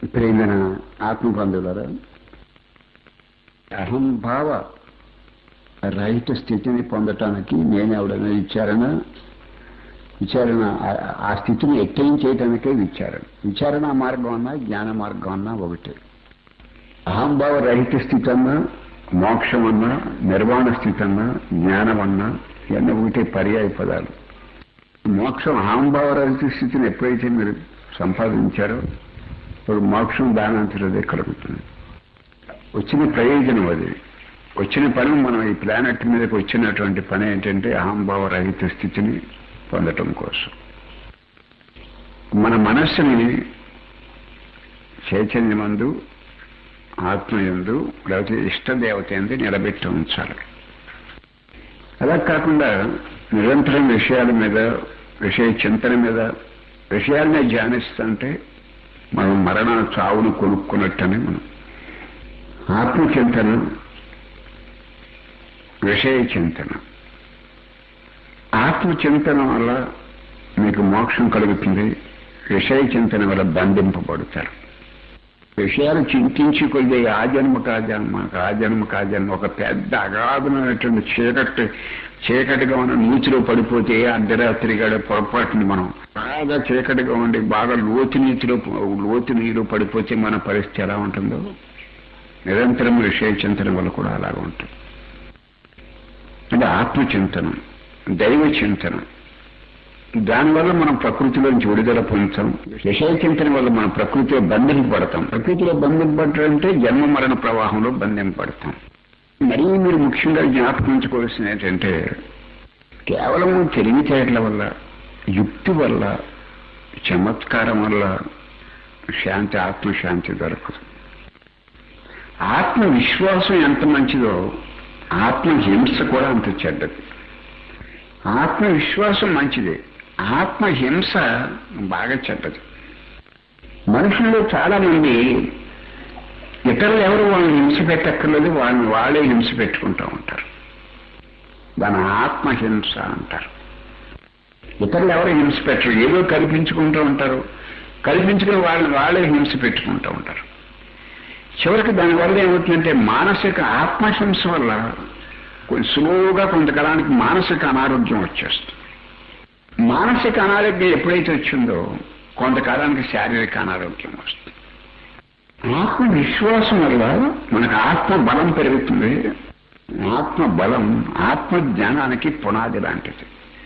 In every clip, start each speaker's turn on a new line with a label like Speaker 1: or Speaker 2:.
Speaker 1: ప్రేమైన ఆత్మబంధువులరా అహంభావ రహిత స్థితిని పొందటానికి నేను ఎవడైనా విచారణ విచారణ ఆ- ఆ స్థితిని ఎట్టేం చేయటానికే విచారణ విచారణ మార్గం అన్నా జ్ఞాన మార్గం అన్నా ఒకటే అహంభావ రహిత స్థితి అన్నా మోక్షం అన్నా నిర్వాణ స్థితి అన్నా జ్ఞానం అన్నా ఇవన్నీ ఒకటే పర్యాయ పదాలు మోక్షం అహంభావ రహిత స్థితిని ఎప్పుడైతే మీరు సంపాదించారో ఇప్పుడు మోక్షం దానంతరదే కలుగుతుంది వచ్చిన ప్రయోజనం అది వచ్చిన పని మనం ఈ ప్లానెట్ మీదకి వచ్చినటువంటి పని ఏంటంటే అహంభావ రహిత స్థితిని పొందటం కోసం మన మనస్సుని చైతన్యమందు ఆత్మయందు లేకపోతే ఇష్టదేవత ఎందు నిలబెట్టి ఉంచాలి అలా కాకుండా నిరంతరం విషయాల మీద విషయ చింతన మీద విషయాలనే ధ్యానిస్తుంటే మనం మరణ చావును కొనుక్కున్నట్టని మనం ఆత్మచింతన విషయ చింతన ఆత్మచింతన వల్ల మీకు మోక్షం కలుగుతుంది విషయ చింతన వల్ల బంధింపబడతారు విషయాలు చింతించి కొద్ది ఆ జన్మ కా జన్మ ఆ జన్మ కా జన్మ ఒక పెద్ద అగాధమైనటువంటి చీకటి చీకటిగా ఉన్న నీటిలో పడిపోతే అర్ధరాత్రి గడ పొరపాటుని మనం బాగా చీకటిగా ఉండి బాగా లోతు నీటిలో లోతు నీరు పడిపోతే మన పరిస్థితి ఎలా ఉంటుందో నిరంతరం విషయ చింతన వల్ల కూడా అలాగే ఉంటుంది అంటే ఆత్మచింతనం దైవ చింతనం దానివల్ల మనం ప్రకృతిలోంచి విడుదల పొందుతాం విషయ చింతన వల్ల మనం ప్రకృతిలో బంధింపబడతాం ప్రకృతిలో బంధింపబడటం అంటే జన్మ మరణ ప్రవాహంలో బంధింపబడతాం మరీ మీరు ముఖ్యంగా జ్ఞాపకించుకోవాల్సింది ఏంటంటే కేవలం తెలివితేటల వల్ల యుక్తి వల్ల చమత్కారం వల్ల శాంతి ఆత్మశాంతి దొరకదు ఆత్మ విశ్వాసం ఎంత మంచిదో ఆత్మ హింస కూడా అంత చెడ్డది ఆత్మ విశ్వాసం మంచిదే ఆత్మ హింస బాగా చెడ్డది మనుషుల్లో చాలా మంది ఇతరులు ఎవరు వాళ్ళని హింస పెట్టక్కర్లేదు వాళ్ళని వాళ్ళే హింస పెట్టుకుంటూ ఉంటారు దాని ఆత్మహింస అంటారు ఇతరులు ఎవరు హింస పెట్టరు ఏదో కల్పించుకుంటూ ఉంటారు కల్పించుకుని వాళ్ళని వాళ్ళే హింస పెట్టుకుంటూ ఉంటారు చివరికి దానివల్ల ఏమవుతుందంటే మానసిక ఆత్మహింస వల్ల కొంచెం స్లోగా కొంతకాలానికి మానసిక అనారోగ్యం వచ్చేస్తుంది మానసిక అనారోగ్యం ఎప్పుడైతే వచ్చిందో కొంతకాలానికి శారీరక అనారోగ్యం వస్తుంది ఆత్మ విశ్వాసం వల్ల మనకు ఆత్మ బలం పెరుగుతుంది ఆత్మ బలం ఆత్మ జ్ఞానానికి పునాది లాంటిది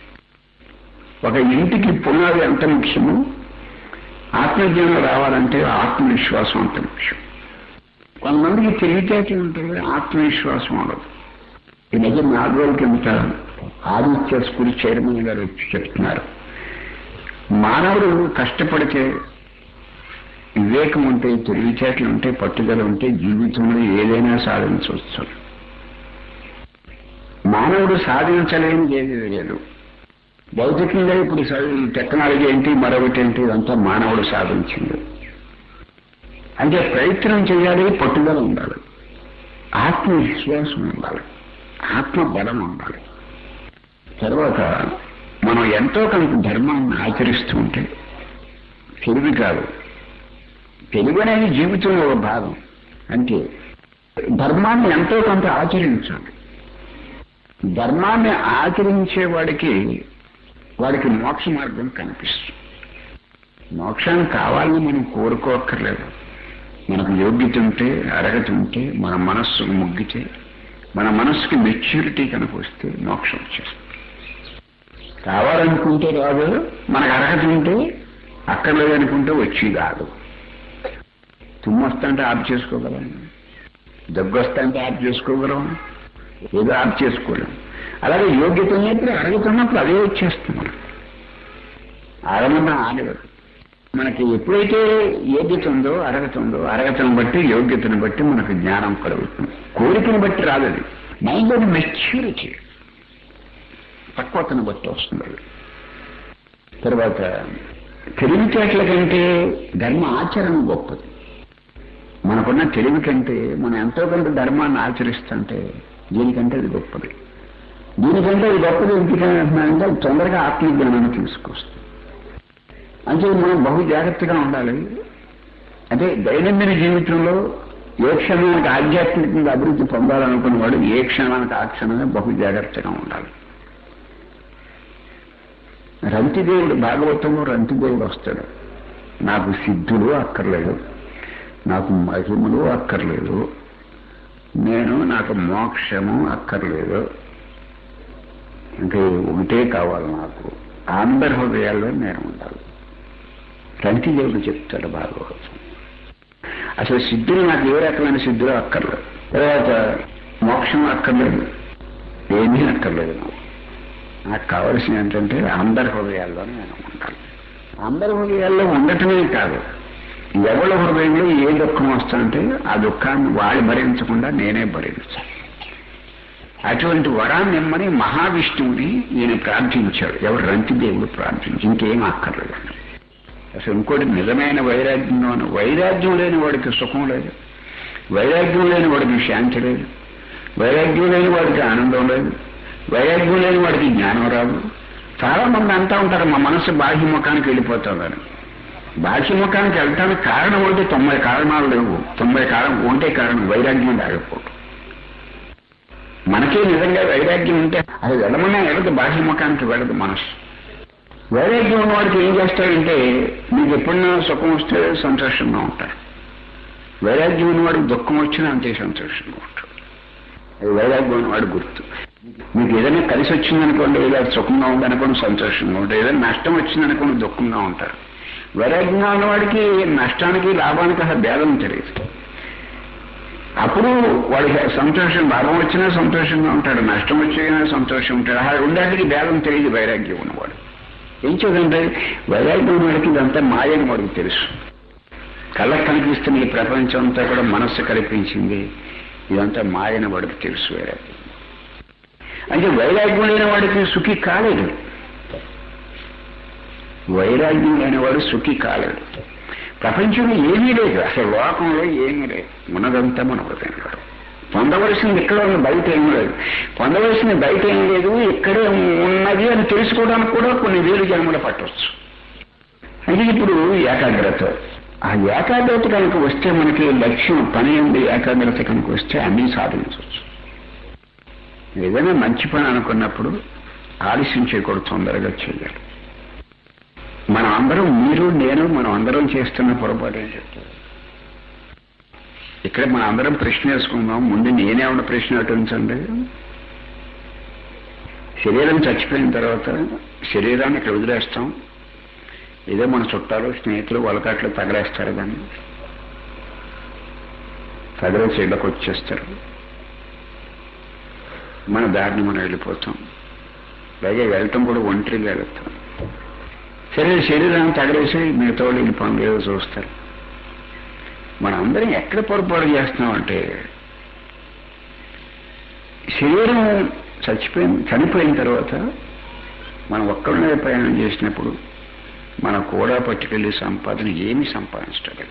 Speaker 1: ఒక ఇంటికి పునాది ఎంత ముఖ్యమో ఆత్మజ్ఞానం రావాలంటే ఆత్మవిశ్వాసం అంత ముఖ్యం కొంతమందికి తెలివితేటలు ఉంటుంది ఆత్మవిశ్వాసం ఉండదు ఈ మధ్య నాలుగు రోజుల కిందట ఆదిత్య స్కూల్ చైర్మన్ గారు వచ్చి చెప్తున్నారు మానవుడు కష్టపడితే వివేకం ఉంటే తెలివితేటలు ఉంటే పట్టుదల ఉంటే జీవితంలో ఏదైనా సాధించవచ్చు మానవుడు సాధించలేనిది ఏది లేదు భౌతికంగా ఇప్పుడు స- టెక్నాలజీ ఏంటి మరొకటి ఏంటి ఇదంతా మానవుడు సాధించింది అంటే ప్రయత్నం చేయాలి పట్టుదల ఉండాలి ఆత్మవిశ్వాసం ఉండాలి ఆత్మ బలం ఉండాలి తర్వాత మనం ఎంతో కొంత ధర్మాన్ని ఆచరిస్తూ ఉంటే తెలివి కాదు తెలివి అనేది జీవితంలో ఒక భాగం అంటే ధర్మాన్ని ఎంతో కొంత ఆచరించాలి ధర్మాన్ని ఆచరించే వాడికి వాడికి మోక్ష మార్గం కనిపిస్తుంది మోక్షాన్ని కావాలని మనం కోరుకోక్కర్లేదు మనకు యోగ్యత ఉంటే అర్హత ఉంటే మన మనస్సు ముగ్గితే మన మనస్సుకి మెచ్యూరిటీ కనుక వస్తే మోక్షం వచ్చేస్తుంది కావాలనుకుంటే రాదు మనకు అర్హత ఉంటే అక్కర్లేదు అనుకుంటే వచ్చి రాదు తుమ్మొస్తంటే ఆప్ చేసుకోగలం దగ్గు వస్తాంటే ఆప్ చేసుకోగలం ఏదో ఆప్ చేసుకోలేం అలాగే యోగ్యత ఉన్నప్పుడు అర్హత ఉన్నప్పుడు అదే వచ్చేస్తుంది మనకు అరమన్న ఆగదు మనకి ఎప్పుడైతే యోగ్యత ఉందో అర్హత ఉందో అర్హతను బట్టి యోగ్యతను బట్టి మనకు జ్ఞానం కలుగుతుంది కోరికను బట్టి రాదు అది మైండ్లోని మెచ్యూరిటీ పక్వతను బట్టి వస్తుంది అది తర్వాత తెలివితేటల కంటే ధర్మ ఆచరణ గొప్పది మనకున్న తెలివి కంటే మనం ఎంతో కొంత ధర్మాన్ని ఆచరిస్తుంటే దీనికంటే అది గొప్పది దీనికంటే అది గొప్పది ఎందుకంటే అంటున్నానంటే అది తొందరగా ఆత్మజ్ఞానాన్ని తీసుకొస్తుంది అంటే మనం బహు జాగ్రత్తగా ఉండాలి అంటే దైనందిన జీవితంలో ఏ క్షణానికి ఆధ్యాత్మికంగా అభివృద్ధి పొందాలనుకున్నవాడు ఏ క్షణానికి ఆ క్షణమే బహు జాగ్రత్తగా ఉండాలి రంతిదేవుడు భాగవతంలో రంతిదేవుడు వస్తాడు నాకు సిద్ధులు అక్కర్లేదు నాకు మహిమలు అక్కర్లేదు నేను నాకు మోక్షము అక్కర్లేదు ఇంకా ఒకటే కావాలి నాకు అందరి హృదయాల్లో నేను ఉండాలి రంతిదేవుడు చెప్తాడు భాగవతం అసలు సిద్ధులు నాకు ఏ రకమైన సిద్ధులు అక్కర్లేదు తర్వాత మోక్షం అక్కర్లేదు ఏమీ అక్కర్లేదు నాకు నాకు కావలసింది ఏంటంటే అందరి హృదయాల్లో నేను ఉండాలి అందరి హృదయాల్లో ఉండటమే కాదు ఎవరి హృదయంలో ఏ దుఃఖం వస్తుంటే ఆ దుఃఖాన్ని వాళ్ళు భరించకుండా నేనే భరించాలి అటువంటి వరాన్ని ఇమ్మని మహావిష్ణువుని ఈయన ప్రార్థించాడు ఎవరు రంతిదేవుడు ప్రార్థించి ఇంకేం అక్కర్లేదు అసలు ఇంకోటి నిజమైన వైరాగ్యం వైరాగ్యం లేని వాడికి సుఖం లేదు వైరాగ్యం లేని వాడికి శాంతి లేదు వైరాగ్యం లేని వాడికి ఆనందం లేదు వైరాగ్యం లేని వాడికి జ్ఞానం రాదు చాలా మంది అంటా ఉంటారు మా మనసు బాహ్యముఖానికి వెళ్ళిపోతుందని బాహ్యముఖానికి వెళ్ళటానికి కారణం ఉంటే తొంభై కారణాలు లేవు తొంభై కారణం ఉంటే కారణం వైరాగ్యం రాకపోవడం మనకే నిజంగా వైరాగ్యం ఉంటే అది వెళ్ళమన్నా వెళ్ళదు బాహ్యముఖానికి వెళ్ళదు మనసు వైరాగ్యం ఉన్నవాడికి ఏం చేస్తాడంటే మీకు ఎప్పుడన్నా సుఖం వస్తే సంతోషంగా ఉంటారు వైరాగ్యం ఉన్నవాడికి దుఃఖం వచ్చినా అంతే సంతోషంగా ఉంటాడు అది వైరాగ్యం ఉన్నవాడు గుర్తు మీకు ఏదైనా కలిసి వచ్చిందనుకోండి లేదా సుఖంగా ఉందనుకోండి సంతోషంగా ఉంటారు ఏదైనా నష్టం వచ్చిందనుకోండి దుఃఖంగా ఉంటారు వైరాగ్యంగా ఉన్నవాడికి నష్టానికి లాభానికి అసలు భేదం తెలియదు అప్పుడు వాడికి సంతోషం లాభం వచ్చినా సంతోషంగా ఉంటాడు నష్టం వచ్చినా సంతోషం ఉంటాడు అలా ఉండడానికి భేదం తెలియదు వైరాగ్యం ఉన్నవాడు ఏం చేద్దంటే వైరాగ్యం వాడికి ఇదంతా మాయని వాడికి తెలుసు కళ్ళకు కనిపిస్తున్న ఈ ప్రపంచం అంతా కూడా మనస్సు కల్పించింది ఇదంతా మాయని వాడికి తెలుసు వైరాగ్యం అంటే వైరాగ్యం లేని వాడికి సుఖి కాలేదు వైరాగ్యం లేనివాడు సుఖి కాలేడు ప్రపంచంలో ఏమీ లేదు అసలు లోకంలో ఏమీ లేదు ఉన్నదంతా మన హృదయంలో పొందవలసింది ఇక్కడ ఉన్న బయట ఏం లేదు పొందవలసింది బయట ఏం లేదు ఇక్కడే ఉన్నది అని తెలుసుకోవడానికి కూడా కొన్ని వేలు జన్మలు పట్టవచ్చు అంటే ఇప్పుడు ఏకాగ్రత ఆ ఏకాగ్రత కనుక వస్తే మనకి లక్ష్యం పని ఉంది ఏకాగ్రత కనుక వస్తే అన్నీ సాధించవచ్చు ఏదైనా మంచి పని అనుకున్నప్పుడు ఆలస్యం చేయకూడదు తొందరగా చేయాలి మనం అందరం మీరు నేను మనం అందరం చేస్తున్న పొరపాటు ఏం చెప్తారు ఇక్కడ మనం అందరం ప్రశ్న వేసుకుందాం ముందు నేనేమన్నా ప్రశ్న అటుంచండి శరీరం చచ్చిపోయిన తర్వాత శరీరాన్ని ఇక్కడ వదిలేస్తాం ఏదో మన చుట్టాలు స్నేహితులు వలకాట్లు తగలేస్తారు దాన్ని తగలేసి ఇళ్ళకి వచ్చేస్తారు మన దారిని మనం వెళ్ళిపోతాం అలాగే వెళ్ళటం కూడా ఒంటరిగా వెళ్తాం సరే శరీరాన్ని తగలేసి మిగతా వాళ్ళు ఈ పనులు ఏదో చూస్తారు మనం అందరం ఎక్కడ పొరపాటు చేస్తున్నామంటే శరీరం చచ్చిపోయిన చనిపోయిన తర్వాత మనం ఒక్కడే ప్రయాణం చేసినప్పుడు మన కూడా పట్టుకెళ్ళి సంపాదన ఏమి సంపాదించలేదు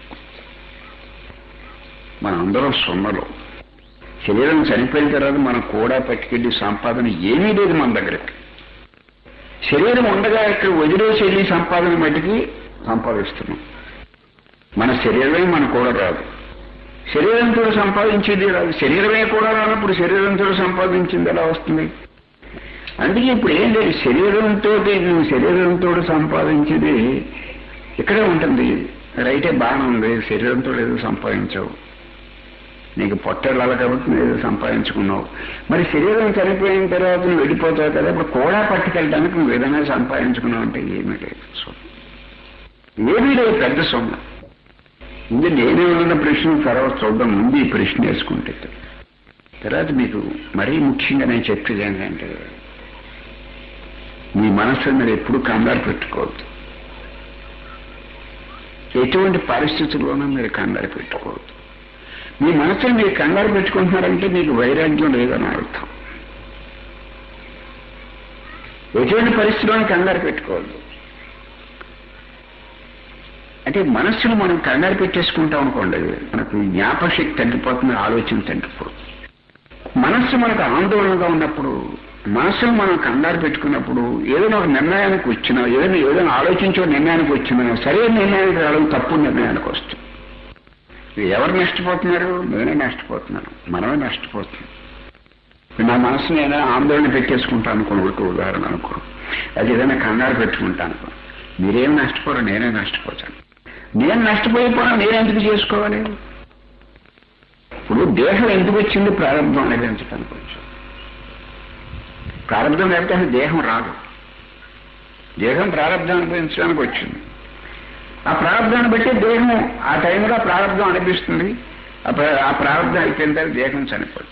Speaker 1: మన అందరం సొన్నలు శరీరం చనిపోయిన తర్వాత మనం కూడా పట్టుకెళ్ళి సంపాదన ఏమీ లేదు మన దగ్గరికి శరీరం ఉండగా ఇక్కడ వదిలేసి వెళ్ళి సంపాదన మట్టికి సంపాదిస్తున్నాం మన శరీరమే మన కూడా రాదు శరీరంతో సంపాదించేది రాదు శరీరమే కూడా రానప్పుడు శరీరంతో సంపాదించింది ఎలా వస్తుంది అందుకే ఇప్పుడు ఏం లేదు శరీరంతో నువ్వు శరీరంతో సంపాదించేది ఇక్కడే ఉంటుంది రైటే బాగానే ఉంది శరీరంతో ఏదో సంపాదించావు నీకు పొట్టెళ్ళాలి కాబట్టి నువ్వు ఏదో సంపాదించుకున్నావు మరి శరీరం చనిపోయిన తర్వాత నువ్వు వెళ్ళిపోతావు కదా ఇప్పుడు కూడా పట్టుకెళ్ళడానికి నువ్వు ఏదైనా సంపాదించుకున్నావు అంటే ఏమీ లేదు సొమ్ము ఏమీ లేదు పెద్ద సొమ్ము ముందు నేనే ఉన్న ప్రశ్న తర్వాత చూద్దాం ముందు ఈ ప్రశ్న వేసుకుంటే తర్వాత మీకు మరీ ముఖ్యంగా నేను చెప్పేది ఏంటంటే మీ మనస్సు మీరు ఎప్పుడు కంగారు పెట్టుకోవద్దు ఎటువంటి పరిస్థితుల్లోనూ మీరు కంగారు పెట్టుకోవద్దు మీ మనసుని మీరు కంగారు పెట్టుకుంటున్నారంటే మీకు వైరాగ్యం లేదని అర్థం ఎటువంటి పరిస్థితుల్లోనూ కంగారు పెట్టుకోవద్దు అంటే మనస్సును మనం కంగారు పెట్టేసుకుంటాం అనుకోండి మనకు జ్ఞాపశక్తి తగ్గిపోతుంది ఆలోచన తగ్గిపోతుంది మనస్సు మనకు ఆందోళనగా ఉన్నప్పుడు మనస్సును మనం కంగారు పెట్టుకున్నప్పుడు ఏదైనా ఒక నిర్ణయానికి వచ్చినా ఏదైనా ఏదైనా ఆలోచించే నిర్ణయానికి వచ్చినా సరైన నిర్ణయానికి రావడం తప్పు నిర్ణయానికి వస్తుంది ఎవరు నష్టపోతున్నారు నేనే నష్టపోతున్నాను మనమే నష్టపోతున్నాం ఇప్పుడు నా మనసు నేను ఆందోళన పెట్టేసుకుంటాను అనుకోండి ఊరికి ఉదాహరణ అనుకో అది ఏదైనా కంగారు పెట్టుకుంటాను అనుకో మీరేం నష్టపోరు నేనే నష్టపోతాను నేను నష్టపోయిపోయినా నేను ఎందుకు చేసుకోవాలి ఇప్పుడు దేహం ఎందుకు వచ్చింది ప్రారంభం అనేది ఎంచడానికి వచ్చింది ప్రారంభం లేకపోతే అసలు దేహం రాదు దేహం ప్రారంభం అనుభవించడానికి వచ్చింది ఆ ప్రారంభాన్ని బట్టి దేహం ఆ టైంలో ప్రారంభం అనిపిస్తుంది ఆ ప్ర- ఆ ప్రారంభం అయిపోయిన తర్వాత దేహం చనిపోతుంది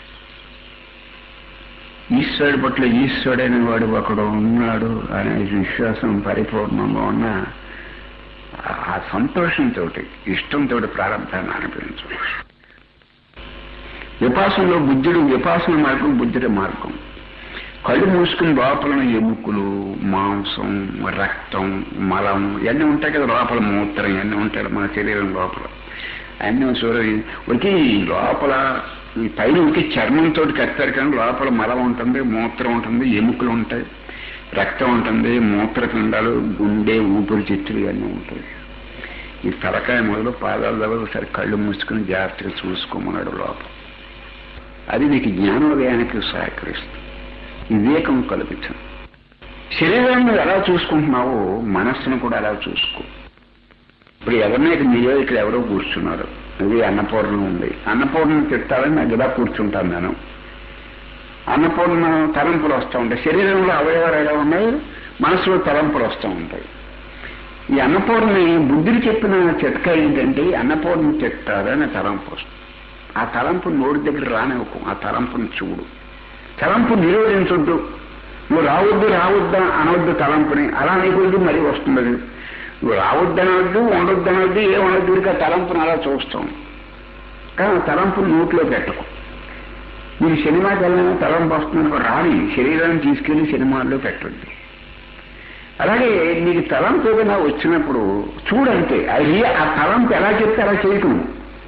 Speaker 1: ఈశ్వరుడి పట్ల ఈశ్వరుడైన వాడు ఒకడు ఉన్నాడు అనే విశ్వాసం పరిపూర్ణంగా ఉన్న ఆ- ఆ సంతోషంతో ఇష్టంతో ప్రారంభాన్ని అనిపించవచ్చు విపాసనలో బుద్ధుడు విపాసన మార్గం బుద్ధుడి మార్గం కళ్ళు మూసుకుని లోపల ఎముకలు మాంసం రక్తం మలం ఇవన్నీ ఉంటాయి కదా లోపల మూత్రం ఇవన్నీ ఉంటాయి మన శరీరం లోపల అన్నీ సూర్య ఉనికి లోపల ఈ పైన ఉనికి చర్మంతో కట్టారు కానీ లోపల మలం ఉంటుంది మూత్రం ఉంటుంది ఎముకలు ఉంటాయి రక్తం ఉంటుంది మూత్రపిండాలు గుండె ఊపిరితిత్తులు ఇవన్నీ ఉంటాయి ఈ తలకాయ మొదలు పాదాల దగ్గర ఒకసారి కళ్ళు మూసుకుని జాగ్రత్తగా చూసుకోమన్నాడు లోపల అది నీకు జ్ఞానోదయానికి సహకరిస్తుంది వివేకం కలుగుతుంది శరీరాన్ని నువ్వు ఎలా చూసుకుంటున్నావో మనస్సును కూడా అలా చూసుకో ఇప్పుడు ఎవరినైతే మీలో ఇక్కడ ఎవరో కూర్చున్నారు అది అన్నపూర్ణ ఉంది అన్నపూర్ణ తిట్టాలని నాకు ఇలా కూర్చుంటాను నేను అన్నపూర్ణ తలంపులు వస్తూ ఉంటాయి శరీరంలో అవయవాలు ఎలా ఉన్నాయి మనసులో తలంపులు వస్తూ ఉంటాయి ఈ అన్నపూర్ణని బుద్ధుడు చెప్పిన చిట్కా ఏంటంటే ఈ అన్నపూర్ణ తిట్టాలని తలంపు వస్తుంది ఆ తలంపు నోటి దగ్గర రానివ్వకు ఆ తలంపుని చూడు తలంపు నిరోధించొద్దు నువ్వు రావద్దు రావద్దా అనవద్దు తలంపుని అలా నీకొద్దు మరీ వస్తుంది అది. నువ్వు రావద్దు అనవద్దు ఉండొద్దు అనవద్దు ఏ ఉండొద్దు ఊరికే ఆ తలంపుని అలా చూస్తాం కానీ ఆ తలంపుని నోట్లో పెట్టకు మీరు సినిమాకి వెళ్ళినా తలంపు వస్తుంది రాని శరీరాన్ని తీసుకెళ్లి సినిమాల్లో పెట్టండి అలాగే నీకు తలంపు ఏదైనా వచ్చినప్పుడు చూడంతే అది ఆ తలంపు ఎలా చెప్తే అలా చేయకు నువ్వు.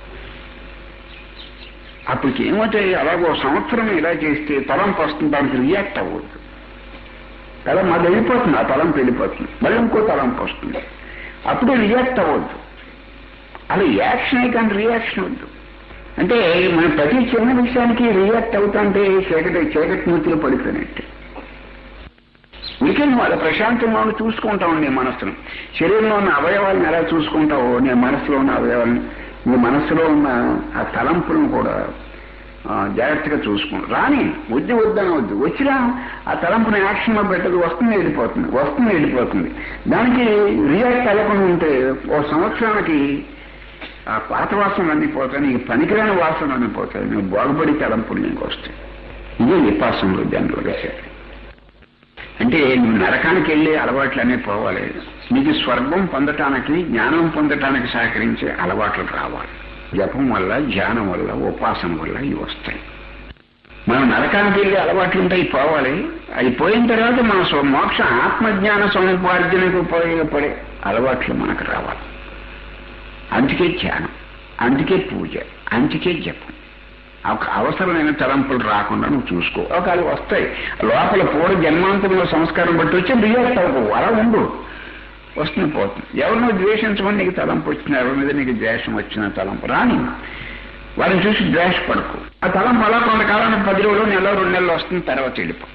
Speaker 1: అప్పటికి ఏమవుతాయి అలాగో సంవత్సరం ఇలా చేస్తే తలంపు వస్తుంది దానికి రియాక్ట్ అవ్వద్దు తలం అది వెళ్ళిపోతుంది ఆ తలంపు వెళ్ళిపోతుంది మళ్ళీ ఇంకో తలంపు వస్తుంది అప్పుడు రియాక్ట్ అవ్వద్దు అలా యాక్షన్ కానీ రియాక్షన్ వద్దు అంటే మనం ప్రతి చిన్న విషయానికి రియాక్ట్ అవుతుంటే చీకటి చీకటి మూర్తిలో పడిపోయినట్టు వీకెండ్ వాళ్ళ ప్రశాంతంగా ఉండి చూసుకుంటావు నీ మనస్సును శరీరంలో ఉన్న అవయవాలను ఎలా చూసుకుంటావో నీ మనసులో ఉన్న అవయవాలను నీ మనసులో ఉన్న ఆ తలంపులను కూడా ఆ, జాగ్రత్తగా చూసుకోండి రాని వద్దు వద్దని వద్దు వచ్చినా ఆ తలంపుని యాక్షన్లో పెట్టదు వస్తుంది వెళ్ళిపోతుంది వస్తుంది వెళ్ళిపోతుంది దానికి రియాక్ట్ అవ్వకుండా ఉంటే ఓ సంవత్సరానికి ఆ పాత వాసనలు అన్ని పోతాయి నీకు పనికిరాని వాసనలు అన్ని పోతాయి నువ్వు బాగుపడి తలంపులు నీకు వస్తాయి ఇదే విపాసనలో జనరల్గా చేయాలి అంటే నువ్వు నరకానికి వెళ్ళే అలవాట్లనే పోవాలి నీకు స్వర్గం పొందటానికి జ్ఞానం పొందటానికి సహకరించే అలవాట్లు రావాలి జపం వల్ల ధ్యానం వల్ల ఉపాసన వల్ల ఇవి వస్తాయి మనం నరకానికి వెళ్ళే అలవాట్లు ఉంటాయి పోవాలి అవి పోయిన తర్వాత మన స్వ- మోక్ష ఆత్మజ్ఞాన సముపార్జనకు ఉపయోగపడే అలవాట్లు మనకు రావాలి అందుకే ధ్యానం అందుకే పూజ అందుకే జపం ఒక అవసరమైన తలంపులు రాకుండా నువ్వు చూసుకో ఒకవేళ వస్తాయి లోపల పూర్వ జన్మాంతంలో సంస్కారం బట్టి వచ్చి రియాక్ట్ అవ్వవు అలా ఉండు వస్తుంది పోతుంది ఎవరినో ద్వేషించమని నీకు తలంపు వచ్చిన ఎవరి మీద నీకు ద్వేషం వచ్చిన తలంపు రాని వారిని చూసి ద్వేషపడకు ఆ తలంపు అలా కొంతకాలానికి పది రోజులు నెల రెండు నెలలు వస్తుంది తర్వాత వెళ్ళిపో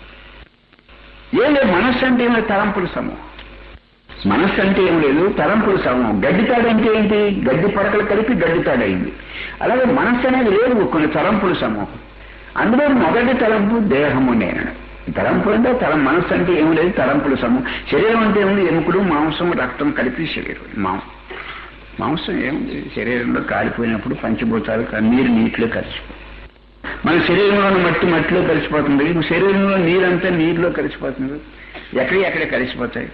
Speaker 1: ఏం లేదు మనస్సు అంటే ఏమి తలంపుల సమూహం మనస్సు అంటే ఏం లేదు తలంపుల సమూహం గడ్డి తాడంటే ఏంటి గడ్డి పడకలు కలిపి గడ్డి తాడైంది అలాగే మనస్సు అనేది లేదు కొన్ని తలంపుల సమూహం అందులో మొదటి తలంపు దేహము నేను తలంపు అంటే తలం మనస్సు అంటే ఏం లేదు తలంపుల సమూహం శరీరం అంటే ఏముంది ఎముకలు మాంసం రక్తం కలిపి శరీరం మాంసం మాంసం ఏముంది శరీరంలో కాలిపోయినప్పుడు పంచభూతాలు క- నీరు నీటిలో కలిసిపోతుంది మన శరీరంలో మట్టి మట్టిలో కలిసిపోతుంది శరీరంలో నీరంతా నీరులో కలిసిపోతుంది ఎక్కడ ఎక్కడ కలిసిపోతాయి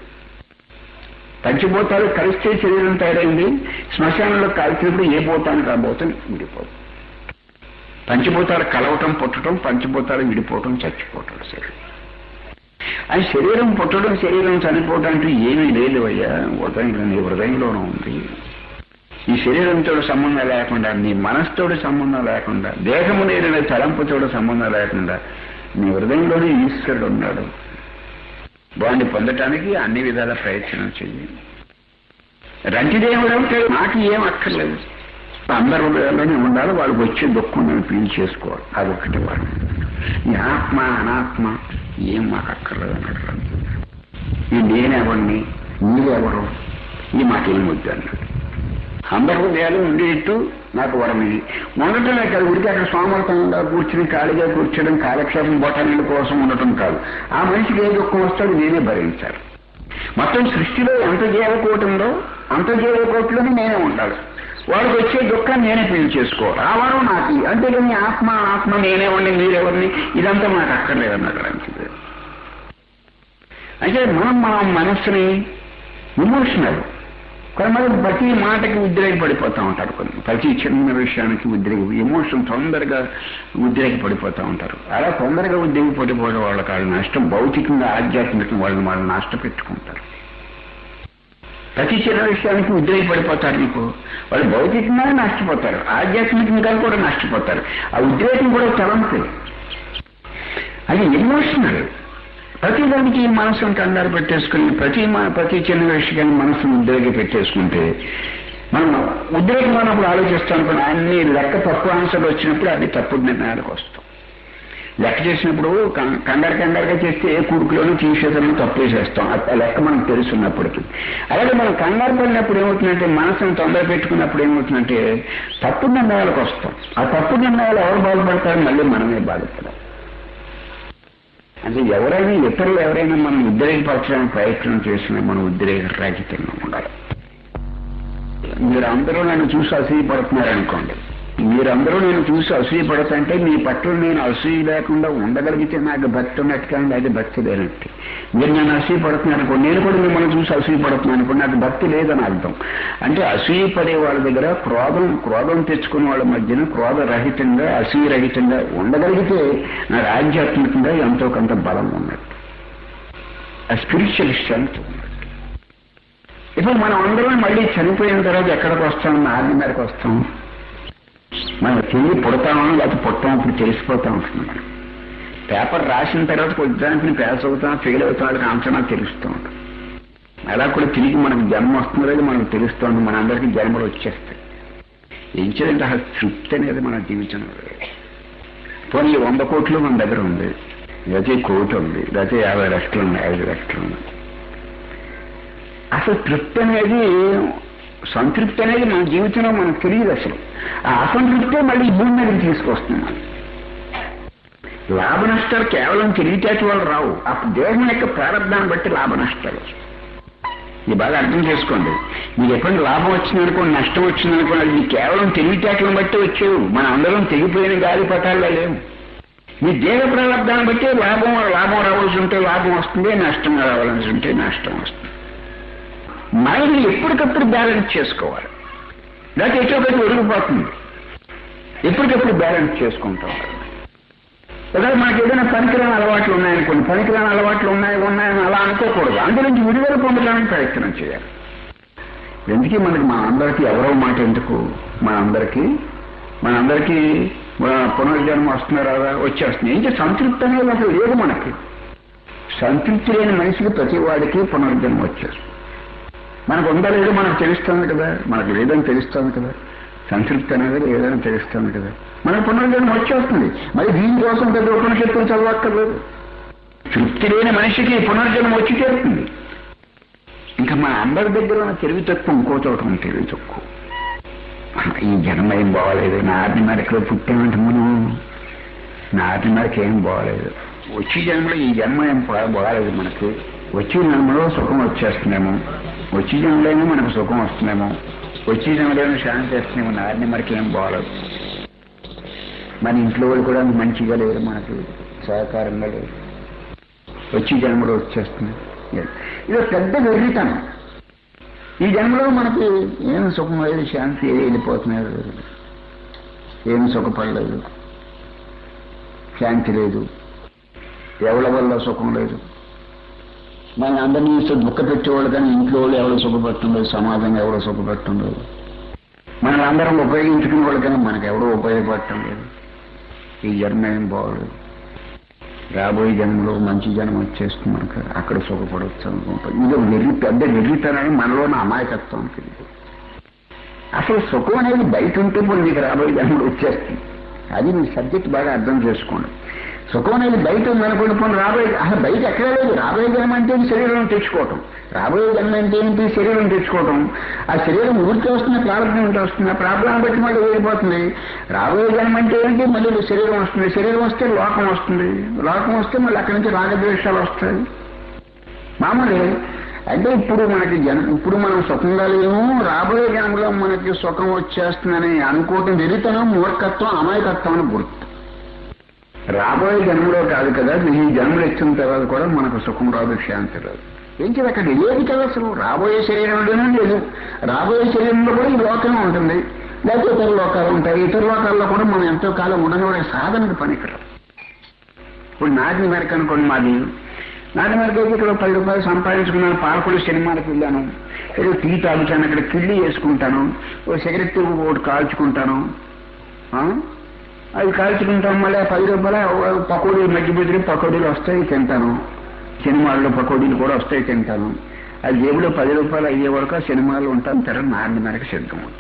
Speaker 1: పంచభూతాలు కలిస్తే శరీరం తయారైంది శ్మశానంలో కాల్చినప్పుడు ఏ భూతానికి ఆ భూతం విడిపోతుంది పంచభూతాలు కలవటం పుట్టడం పంచభూతాలు విడిపోవటం చచ్చిపోవటం శరీరం అది శరీరం పుట్టడం శరీరం చనిపోవటం అంటూ ఏమీ లేదు అయ్యా హృదయంలో నీ హృదయంలోనూ ఉంది ఈ శరీరంతో సంబంధం లేకుండా నీ మనసుతో సంబంధం లేకుండా దేహము నేరిన తలంపుతో సంబంధం లేకుండా నీ హృదయంలోనే ఈశ్వరుడు ఉన్నాడు వాడిని పొందటానికి అన్ని విధాల ప్రయత్నం చెయ్యి రంటిదేవుడు అంటే నాకు ఏం అక్కర్లేదు అందరి హృదయాల్లోనే ఉండాలి వాళ్ళకి వచ్చే దుఃఖం నేను ఫీల్ చేసుకోవాలి అదొకటి వాడు ఈ ఆత్మ అనాత్మ ఏం మాకు అక్కర్లేదు అన్నాడు ఈ నేనెవరిని మీరెవరు ఈ మాకేం వద్దు అన్నాడు అందరి హృదయాలు ఉండేట్టు నాకు వరమిది ఉండటమే కాదు ఉడికి అక్కడ సోమర్థంగా కూర్చుని ఖాళీగా కూర్చోడం కాలక్షేపం బొటానీల కోసం ఉండటం కాదు ఆ మనిషికి ఏ దుఃఖం వస్తాడో నేనే భరించాలి మొత్తం సృష్టిలో ఎంత జీవకోటి ఉందో అంత జీవకోటిలోనే నేనే ఉండాలి వాడికి వచ్చే దుఃఖాన్ని నేనే ఫీల్ చేసుకోవాలి ఆ వరం నాకు అంతేగాని ఆత్మ ఆత్మ నేనే ఉండి మీరెవరిని ఇదంతా నాకు అక్కర్లేదన్నాడు అంతే అంటే మనం మన మనస్సుని ఇమోషనల్ కొంతమంది ప్రతి మాటకి ఉద్రేక పడిపోతూ ఉంటారు కొన్ని ప్రతి చిన్న విషయానికి ఉద్రేక ఎమోషన్ తొందరగా ఉద్రేక పడిపోతూ ఉంటారు అలా తొందరగా ఉద్రేక పడిపోవడం వాళ్ళ కాదు నష్టం భౌతికంగా ఆధ్యాత్మికంగా వాళ్ళని వాళ్ళు నష్టపెట్టుకుంటారు ప్రతి చిన్న విషయానికి ఉద్రేక పడిపోతారు మీకు వాళ్ళు భౌతికంగా నష్టపోతారు ఆధ్యాత్మికంగా కూడా నష్టపోతారు ఆ ఉద్రేకం కూడా తలంపే అది ఎమోషనల్ ప్రతి దానికి మనసును కంగారు పెట్టేసుకుని ప్రతి మ- ప్రతి చిన్న విషయాన్ని మనసును ఉద్రేక పెట్టేసుకుంటే మనం ఉద్రేకమైనప్పుడు ఆలోచిస్తాం అనుకుని అన్ని లెక్క తప్పు ఆన్సర్లు వచ్చినప్పుడు అది తప్పుడు నిర్ణయాలకు వస్తాం లెక్క చేసినప్పుడు కం- కంగారు కంగారుగా చేస్తే ఏ కూడుకులోనూ తీసేదని తప్పు చేస్తాం ఆ లెక్క మనకు తెలుసున్నప్పటికీ అలాగే మనం కంగారు పడినప్పుడు ఏమవుతుందంటే మనసును తొందర పెట్టుకున్నప్పుడు ఏమవుతుందంటే తప్పుడు నిర్ణయాలకు వస్తాం ఆ తప్పుడు నిర్ణయాలు ఎవరు బాధపడతారో మళ్ళీ మనమే బాధపడాలి అంటే ఎవరైనా ఇతరులు ఎవరైనా మనం ఉద్రేకపరచడానికి ప్రయత్నం చేసినా మనం ఉద్రేక రహితంగా ఉండాలి మీరు అందరూ నన్ను చూసి అసూయపడుతున్నారనుకోండి మీరందరూ నేను చూసి అసూయపడతంటే మీ పట్ల నేను అసూయ లేకుండా ఉండగలిగితే నాకు భక్తి ఉన్నట్టు కానీ అది భక్తి లేనట్టు మీరు నన్ను అసూయపడుతున్నాను అనుకోండి నేను కూడా మిమ్మల్ని చూసి అసూయపడుతున్నాను అనుకోండి నాకు భక్తి లేదని అర్థం అంటే అసూయపడే వాళ్ళ దగ్గర క్రోధం క్రోధం తెచ్చుకునే వాళ్ళ మధ్యన క్రోధ రహితంగా అసూయ రహితంగా ఉండగలిగితే నాకు ఆధ్యాత్మికంగా ఎంతో కొంత బలం ఉన్నట్టు ఆ స్పిరిచువల్ స్ట్రెంగ్త్ ఉన్నట్టు ఇప్పుడు మనం అందరం మళ్ళీ చనిపోయిన తర్వాత ఎక్కడికి వస్తాం ఆర్మీ మీదకి వస్తాం మనం తిరిగి పుడతామో లేకపోతే పుట్టాం ఇప్పుడు తెలిసిపోతా ఉంటుంది మనం పేపర్ రాసిన తర్వాత కొద్దిదానికి పాస్ అవుతాం ఫెయిల్ అవుతాం వాళ్ళకి అంచనా తెలుస్తూ ఉంటాం అలా కూడా తిరిగి మనకు జన్మ వస్తున్నది మనకు తెలుస్తుంది మన అందరికీ జన్మలు వచ్చేస్తాయి ఏం చేయాలంటే ఆ తృప్తి అనేది మన జీవితంలో పోనీ వంద కోట్లు మన దగ్గర ఉంది లేకపోతే కోటి ఉంది లేకపోతే యాభై లక్షలు ఉన్నాయి ఐదు లక్షలు ఉన్నాయి అసలు తృప్తి అనేది సంతృప్తి అనేది మన జీవితంలో మనకు తెలియదు అసలు ఆ అసంతృప్తే మళ్ళీ ఈ భూమి మీదకి తీసుకొస్తుంది మనం లాభ నష్టాలు కేవలం తెలివితేట వల్ల రావు ఆ దేహం యొక్క ప్రారంభాన్ని బట్టి లాభ నష్టాలు ఇది బాగా అర్థం చేసుకోండి మీకు ఎప్పుడైనా లాభం వచ్చిందనుకోండి నష్టం వచ్చిందనుకోండి అది మీకు కేవలం తెలివితేటలను బట్టి వచ్చేవు మన అందరం తెగిపోయిన గాలి పటాల్లో లేవు మీ దేహ ప్రారంభాన్ని బట్టి లాభం లాభం రావాల్సి ఉంటే లాభం వస్తుంది నష్టం రావాల్సి ఉంటే నష్టం వస్తుంది మైండ్ ఎప్పటికప్పుడు బ్యాలెన్స్ చేసుకోవాలి లేకపోతే ఎటువంటి ఒరిగిపోతుంది ఎప్పటికప్పుడు బ్యాలెన్స్ చేసుకుంటాం ఒకవేళ మనకి ఏదైనా పనికిరాని అలవాట్లు ఉన్నాయనుకోండి పనికిరాని అలవాట్లు ఉన్నాయి ఉన్నాయని అలా అనుకోకూడదు అందులోంచి విడుదల పొందడానికి ప్రయత్నం చేయాలి ఎందుకీ మనకి మన అందరికీ ఎవరో మాట ఎందుకు మనందరికీ మనందరికీ మన పునర్జన్మ వస్తున్నారా వచ్చేస్తుంది ఏంటి సంతృప్తి అనేది అసలు లేదు మనకి సంతృప్తి లేని మనిషికి ప్రతి వాడికి పునర్జన్మ వచ్చేస్తుంది మనకు ఉందా లేదో మనకు తెలుస్తుంది కదా మనకు లేదని తెలుస్తుంది కదా సంతృప్తి అనేది లేదని తెలుస్తుంది కదా మనకు పునర్జన్మ వచ్చేస్తుంది మరి దీనికోసం పెద్ద ఉపనిషత్తులు చదవక్కర్లేదు తృప్తి లేని మనిషికి పునర్జన్మ వచ్చి చేరుతుంది ఇంకా మన అందరి దగ్గర ఉన్న తెలివి తక్కువ ఇంకో చోట ఉన్న తెలివి తక్కువ ఈ జన్మ ఏం బాగోలేదు నా ఆర్ని మేరకలో పుట్టామంటే మనం నా ఆర్ని మేరకు ఏం బాగోలేదు వచ్చే జన్మలో ఈ జన్మ ఏం బా- బాగలేదు మనకి వచ్చే జన్మలో సుఖం వచ్చేస్తుందేమో వచ్చే జన్మలోనే మనకు సుఖం వస్తుందేమో వచ్చే జన్మలోనే శాంతి వస్తుందేమో నా ఆర్ని మనకి ఏం బాగలేదు మన ఇంట్లో వాళ్ళు కూడా మంచిగా లేరు మనకి సహకారంగా లేరు వచ్చే జన్మలో వచ్చేస్తుంది ఇది ఒక పెద్ద వెర్రితనం ఈ జన్మలో మనకి ఏం సుఖం లేదు శాంతి ఏది వెళ్ళిపోతున్నారు ఏం సుఖపడలేదు శాంతి లేదు ఎవరి వల్ల సుఖం లేదు మన అందరినీ చూస్తే దుఃఖ పెట్టేవాళ్ళు కానీ ఇంట్లో వాళ్ళు ఎవరు సుఖపెట్టడం లేదు సమాజంగా ఎవరు సుఖపెట్టడం లేదు మనం అందరం ఉపయోగించుకునే వాళ్ళు కానీ మనకు ఎవడో ఉపయోగపడటం లేదు ఈ జన్మ ఏం బాగోలేదు రాబోయే జన్మలో మంచి జన్మ వచ్చేస్తుంది మనకు అక్కడ సుఖపడవచ్చు అనుకుంటాం ఇది ఒక వెర్రి పెద్ద వెర్రితనాన్ని మనలోని అమాయకత్వం తెలియదు అసలు సుఖం అనేది బయట ఉంటే ఇప్పుడు నీకు రాబోయే జన్మలు వచ్చేస్తుంది అది మీ సబ్జెక్ట్ బాగా అర్థం చేసుకోండి సుఖం అనేది బయట ఉందనుకోండి పోనీ రాబోయే అసలు బయట ఎక్కడ లేదు రాబోయే జన్మ అంటే శరీరం తెచ్చుకోవటం రాబోయే జన్మ అంటే ఏంటి శరీరం తెచ్చుకోవటం ఆ శరీరం ఊరికి వస్తున్న ప్రారంభం ఏంటి వస్తుంది ఆ ప్రాబ్లం బట్టి మళ్ళీ వెళ్ళిపోతుంది రాబోయే జన్మ అంటే ఏంటి మళ్ళీ శరీరం వస్తుంది శరీరం వస్తే లోకం వస్తుంది లోకం వస్తే మళ్ళీ అక్కడి నుంచి రాగద్వేషాలు వస్తాయి మామూలు అంటే ఇప్పుడు మనకి జన ఇప్పుడు మనం సుఖంగా లేము రాబోయే జన్మలో మనకి సుఖం వచ్చేస్తుందని అనుకోవటం వెరితనం మూర్ఖత్వం అమాయకత్వం అని గుర్తు రాబోయే జన్మలో కాదు కదా ఈ జన్మలు ఇచ్చిన తర్వాత కూడా మనకు సుఖం రాదు శాంతి రాదు ఏం చేయాలి అక్కడ లేదు కదా అసలు రాబోయే శరీరంలోనే లేదు రాబోయే శరీరంలో కూడా ఈ లోకమే ఉంటుంది లేకపోతే ఇతర లోకాలు ఉంటాయి ఇతర లోకాల్లో కూడా మనం ఎంతో కాలం ఉండని సాధనకు పనికిరాదు ఇప్పుడు నాటి మేరకు అనుకోండి మాది నాటి మేరకు అయితే ఇక్కడ పది రూపాయలు సంపాదించుకున్నాను పాలకుడు సినిమాలకు వెళ్ళాను ఏదో టీ తాగుతాను అక్కడ కిళ్ళి వేసుకుంటాను ఓ సిగరెట్ ఒకటి కాల్చుకుంటాను ఆ? అవి కాల్చుకుంటాం మళ్ళీ పది రూపాయలు పకోడీలు మధ్య మధ్యలో పకోడీలు వస్తాయి తింటాను సినిమాల్లో పకోడీలు కూడా వస్తాయి తింటాను అది జేబులో పది రూపాయలు అయ్యే వరకు ఆ సినిమాలు ఉంటాను తెర నాన్న మేరకు సిద్ధం అవుతుంది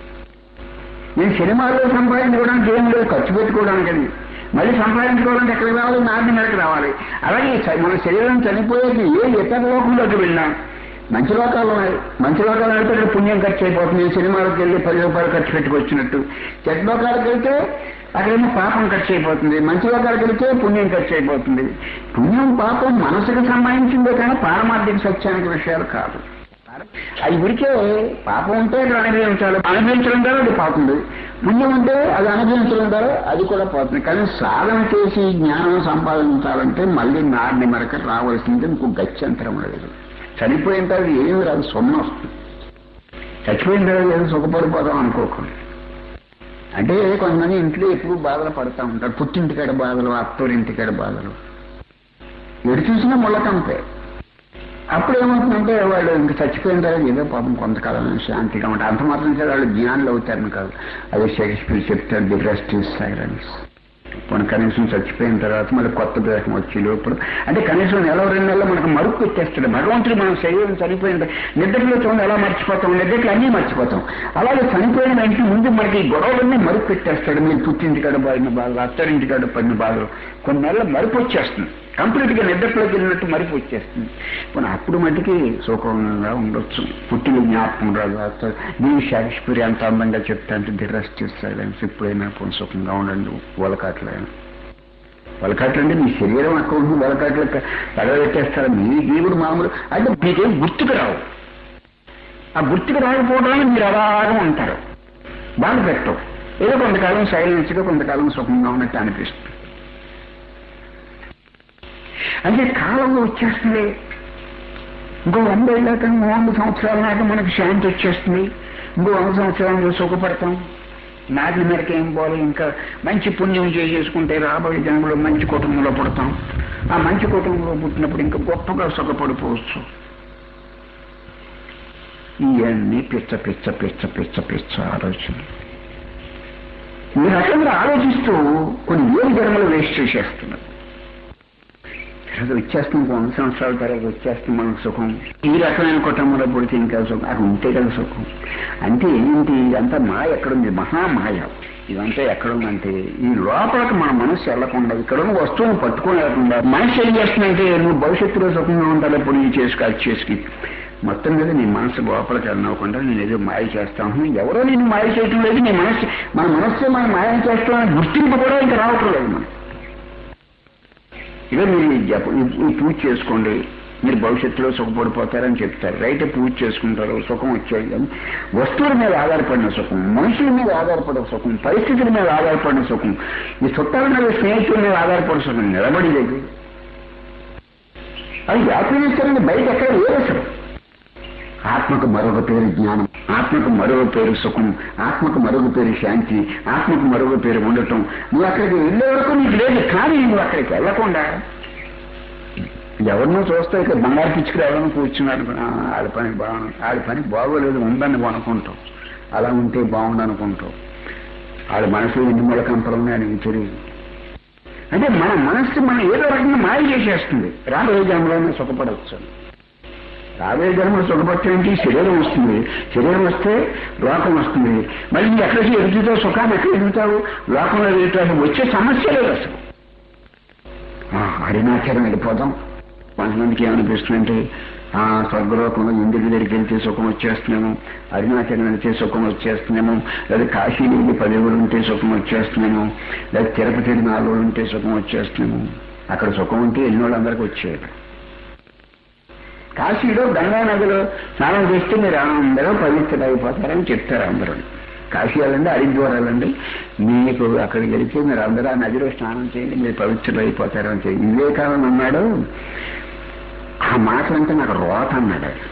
Speaker 1: నేను సినిమాల్లో సంపాదించుకోవడానికి ఏం లేదు ఖర్చు పెట్టుకోవడానికి అది మళ్ళీ సంపాదించుకోవడానికి ఎక్కడికి రావాలి నాన్న మేరకు రావాలి అలాగే చ- మన శరీరం చనిపోయేది ఏ ఇతర లోకంలోకి వెళ్ళినా మంచి లోకాలు ఉన్నాయి మంచి లోకాలు అయితే ఇక్కడ పుణ్యం ఖర్చు అయిపోతుంది సినిమాలకు వెళ్ళి పది రూపాయలు ఖర్చు పెట్టుకొచ్చినట్టు చెడ్డ లోకాలకు వెళ్తే అక్కడేమో పాపం ఖర్చు అయిపోతుంది మంచి లోకాలకు వెళ్తే పుణ్యం ఖర్చు అయిపోతుంది పుణ్యం పాపం మనసుకు సంబంధించిందే కానీ పారమార్థిక సత్యానికి విషయాలు కాదు అది ఉడికే పాపం ఉంటే ఇక్కడ అనుభవించాలి అనుభవించడం ద్వారా అది పోతుంది పుణ్యం ఉంటే అది అనుభవించడం ద్వారా అది కూడా పోతుంది కానీ సాధన చేసి జ్ఞానం సంపాదించాలంటే మళ్ళీ నాడిని మరక రావాల్సింది ఇంకో గత్యంతరం లేదు చనిపోయిన తర్వాత ఏమి రాదు సొమ్ము వస్తుంది చచ్చిపోయిన తర్వాత ఏదో సుఖపడిపోదాం అనుకోకండి అంటే కొంతమంది ఇంట్లో ఎప్పుడు బాధలు పడతా ఉంటారు పుట్టింటికాడ బాధలు అత్తోరింటికాడ బాధలు ఎడు చూసినా ముళ్ళకంపే అప్పుడు ఏమవుతుందంటే వాళ్ళు ఇంక చచ్చిపోయిన తర్వాత ఏదో పాపం కొంతకాలం శాంతిగా ఉంటారు అంత మాత్రం చేత వాళ్ళు జ్ఞానులు అవుతారని కాదు అదే షేక్స్పియర్ చెప్తారు ది రెస్ట్ ఇస్ సైలెన్స్ మన కనీసం చచ్చిపోయిన తర్వాత మళ్ళీ కొత్త దేహం వచ్చి లోపల అంటే కనీసం నెల రెండు నెలలు మనకు మరుపు పెట్టేస్తాడు భగవంతుడు మనం శరీరం చనిపోయిన నిద్రలో చూడండి ఎలా మర్చిపోతాం నిద్రలో అన్నీ మర్చిపోతాం అలాగే చనిపోయిన వెంటనే ముందు మనకి ఈ గొడవలన్నీ మరుపు పెట్టేస్తాడు మీరు పుట్టింటికాడ పడిన బాధలు అత్తరింటికాడ పడిన బాధలు కొన్ని నెలలు మరుపు వచ్చేస్తుంది కంప్లీట్ గా నిద్రలోకి వెళ్ళినట్టు మరిపి వచ్చేస్తుంది పోనీ అప్పుడు మటుకి సుఖంగా ఉండొచ్చు పుట్టిన జ్ఞాపకం రాదు అత్త- నీ షేక్స్పియర్ ఎంత అందంగా చెప్తా అంటే ది రెస్ట్ సైలెన్స్ ఎప్పుడైనా పోనీ సుఖంగా ఉండండి వలకాట్లైనా వలకాట్లు అంటే మీ శరీరం అక్కడ ఉంటుంది వలకాట్లు తగలబెట్టేస్తారు మీ దేవుడు మామూలు అంటే మీకేం గుర్తుకు రావు ఆ గుర్తుకు రాకపోవడానికి మీరు అలాగా ఉంటారు బాధ పెట్టవు ఏదో కొంతకాలం సైలెన్స్గా కొంతకాలం సుఖంగా ఉన్నట్టు అనిపిస్తుంది అంటే కాలంలో వచ్చేస్తుంది ఇంకో వంద ఏళ్ళాక వంద సంవత్సరాల నాక మనకు శాంతి వచ్చేస్తుంది ఇంకో వంద సంవత్సరాలు సుఖపడతాం నాటి మేరకు ఏం పోవాలి ఇంకా మంచి పుణ్యం చేసేసుకుంటే రాబోయే జన్మలో మంచి కుటుంబంలో పుడతాం ఆ మంచి కుటుంబంలో పుట్టినప్పుడు ఇంకా గొప్పగా సుఖపడిపోవచ్చు ఇవన్నీ పిచ్చ పిచ్చ పిచ్చ పిచ్చ పిచ్చ ఆలోచన ఈ రకంగా ఆలోచిస్తూ కొన్ని వేరు జన్మలు వేస్ట్ చేసేస్తున్నారు అది వచ్చేస్తుంది ఇంకో వంద సంవత్సరాల తర్వాత వచ్చేస్తుంది మనకు సుఖం ఈ రకమైన కుటుంబంలో పుడితే ఇంకా సుఖం అది ఉంటే కదా సుఖం అంటే ఏంటి ఇదంతా మాయ ఎక్కడుంది మహామాయ ఇదంతా ఎక్కడుందంటే ఈ లోపలికి మన మనసు వెళ్లకుండా ఇక్కడ ఉన్న వస్తువును పట్టుకొని వెళ్లకుండా మనసు ఏం చేస్తుందంటే నువ్వు భవిష్యత్తులో సుఖంగా ఉంటావు ఇప్పుడు ఇది చేసుకు అది చేసుకి మొత్తం మీద నీ మనసు లోపలికి వెళ్ళనివ్వకుండా నేను ఏదో మాయ చేస్తాను ఎవరో నేను మాయ చేయటం లేదు నీ మనసు మన మనస్సు మనం మాయ చేస్తామని గుర్తింపు కూడా ఇంకా రావటం లేదు మనకి ఇదే మీరు ఈ జప ఈ- ఈ పూజ చేసుకోండి మీరు భవిష్యత్తులో సుఖపడిపోతారని చెప్తారు రైట్ పూజ చేసుకుంటారు సుఖం వచ్చేది అని వస్తువుల మీద ఆధారపడిన సుఖం మనుషుల మీద ఆధారపడిన సుఖం పరిస్థితుల మీద ఆధారపడిన సుఖం ఈ చుట్టాల మీద స్నేహితుల మీద ఆధారపడిన సుఖం నిలబడేది అది వ్యాపించడానికి బయట ఎక్కడ లేదు అసలు ఆత్మకు మరొక పేరు జ్ఞానం ఆత్మకు మరొక పేరు సుఖం ఆత్మకు మరొక పేరు శాంతి ఆత్మకు మరొక పేరు ఉండటం నువ్వు అక్కడికి వెళ్ళే వరకు నీకు లేదు కానీ నువ్వు అక్కడికి వెళ్ళకుండా ఎవరినో చూస్తే ఇక్కడ బంగారు పిచ్చుకులు ఎవరైనా కూర్చున్నారు అనుకో, "ఆ, ఆడి పని బాగుంది ఆడి పని బాగోలేదు ఉందని నువ్వు అనుకుంటావు అలా ఉంటే బాగుండు అనుకుంటావు ఆడి మనసులో ఎన్ని మూల కంపలు ఉన్నాయని నీకు తెలియదు అంటే మన మనస్సు మనం ఏదో రకంగా మాయ చేసేస్తుంది రాబోయే జన్మలోనే సుఖపడవచ్చు రాబోయే జన్మలు సుఖపట్టడానికి శరీరం వస్తుంది శరీరం వస్తే లోకం వస్తుంది మళ్ళీ నువ్వు ఎక్కడికి ఎదుగుతావు సుఖాన్ని ఎక్కడ ఎదుగుతావు లోకంలో ఎదుగుతావు వచ్చే సమస్య లేదు అసలు ఆ, అరుణాచలం వెళ్ళిపోదాం కొంతమందికి ఏమనిపిస్తుందంటే ఆ స్వర్గలోకంలో ఇంటికి దగ్గరికి వెళ్తే సుఖం వచ్చేస్తున్నాము అరుణాచలం వెళ్తే సుఖం వచ్చేస్తున్నాము లేదా కాశీ వెళ్ళి పది రోజులు ఉంటే సుఖం వచ్చేస్తున్నాము లేదా తిరుపతి వెళ్ళి నాలుగు రోజులు ఉంటే సుఖం వచ్చేస్తున్నాము అక్కడ సుఖం ఉంటే ఎన్ని వాళ్ళందరికీ వచ్చేది కాశీలో గంగా నదిలో స్నానం చేస్తే మీరు అందరూ పవిత్రులు అయిపోతారని చెప్తారు అందరూ కాశీ వెళ్ళండి హరిద్వార్ వెళ్ళండి మీకు అక్కడికి వెళితే మీరు అందరూ ఆ నదిలో స్నానం చేయండి మీరు పవిత్రులు అయిపోతారని చెప్పి వివేకానంద అన్నాడు ఆ మాటలంటే నాకు రోత అన్నాడు ఆయన.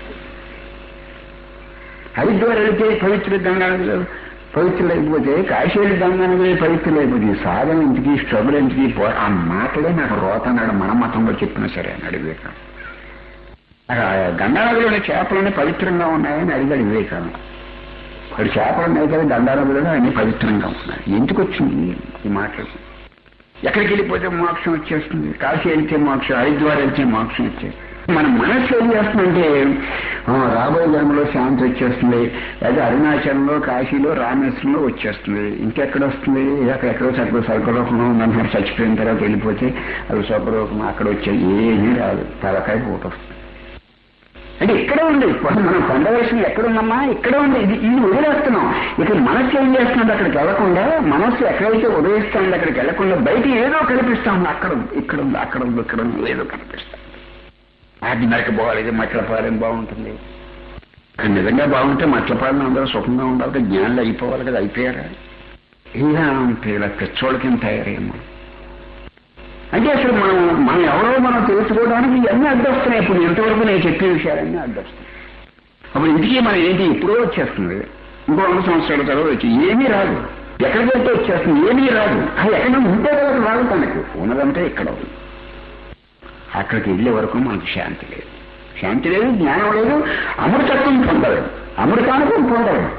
Speaker 1: హరిద్వార్ వెళితే పవిత్ర గంగా నదిలో పవిత్రులు అయిపోతే కాశీ వెళ్ళి గంగా నదిలో పవిత్రులు అయిపోతే సాధన ఇంటికి స్ట్రగుల్ ఇంటికి పో- ఆ మాటలే నాకు రోత అన్నాడు మన మతంలో చెప్పినా సరే అన్నాడు వివేకానంద ఆ గంగానదిలోని చేపలన్నీ పవిత్రంగా ఉన్నాయని అడిగాడు వివేకానంద వాడు చేపలు ఉన్నాయి కదా గంగానదిలో అన్ని పవిత్రంగా ఉన్నాయి ఎందుకు వచ్చింది ఈ మాటలు ఎక్కడికి వెళ్ళిపోతే మోక్షం వచ్చేస్తుంది కాశీ వెళ్తే మోక్షం హరిద్వార్ వెళ్తే మోక్షం వచ్చేస్తుంది మన మనస్సు ఏం చేస్తుందంటే ఆ, రాబోయే జన్మలో శాంతి వచ్చేస్తుంది లేదా అరుణాచలంలో కాశీలో రామేశ్వరంలో వచ్చేస్తుంది ఇంకెక్కడ వస్తుంది అక్కడ ఎక్కడో చక్కగా స్వర్గలోకంలో ఉందన్నారు చచ్చిపోయిన తర్వాత వెళ్ళిపోతే అది స్వర్గలోకం అక్కడ వచ్చేది ఏమీ రాదు తలకాయ పూట వస్తుంది అంటే ఇక్కడే ఉంది ఇప్పుడు మనం పొందవలసింది ఎక్కడుందమ్మా ఇక్కడే ఉంది ఇది ఇది వదిలేస్తున్నాం ఇక్కడ మనస్సు ఏం చేస్తుంది అక్కడికి వెళ్లకుండా మనస్సు ఎక్కడైతే ఉదయిస్తుంది అక్కడికి వెళ్లకుండా బయట ఏదో కనిపిస్తా ఉంది అక్కడ ఉంది ఇక్కడ ఉంది అక్కడ ఉంది ఇక్కడ ఉంది ఏదో కనిపిస్తుంది అది నరక పోవాలి ఇది మట్లపాలెం బాగుంటుంది అది నిజంగా బాగుంటే మట్లపాలెం అందరూ సుఖంగా ఉండాలి కదా జ్ఞానులు అయిపోవాలి కదా అయిపోయారా ఇలా అంతే ఇలా పిచ్చోళ్ళ కింద తయారయ్యాము అంటే అసలు మనం మనం ఎవరో మనం తెలుసుకోవడానికి ఇవన్నీ అడ్డొస్తున్నాయి ఇప్పుడు ఎంతవరకు నేను చెప్పే విషయాలన్నీ అడ్డొస్తున్నాయి అప్పుడు ఇంటికి మనం ఏంటి ఎప్పుడో వచ్చేస్తుంది ఇంకో వంద సంవత్సరాల తర్వాత వచ్చి ఏమీ రాదు ఎక్కడికి వెళ్తే వచ్చేస్తుంది ఏమీ రాదు అది ఎక్కడ ఉంటే కదా రాదు తనకు ఉన్నదంటే ఇక్కడ ఉంది అక్కడికి వెళ్ళే వరకు మనకు శాంతి లేదు శాంతి లేదు జ్ఞానం లేదు అమృతత్వం పొందలేదు అమృతానుభవం పొందలేదు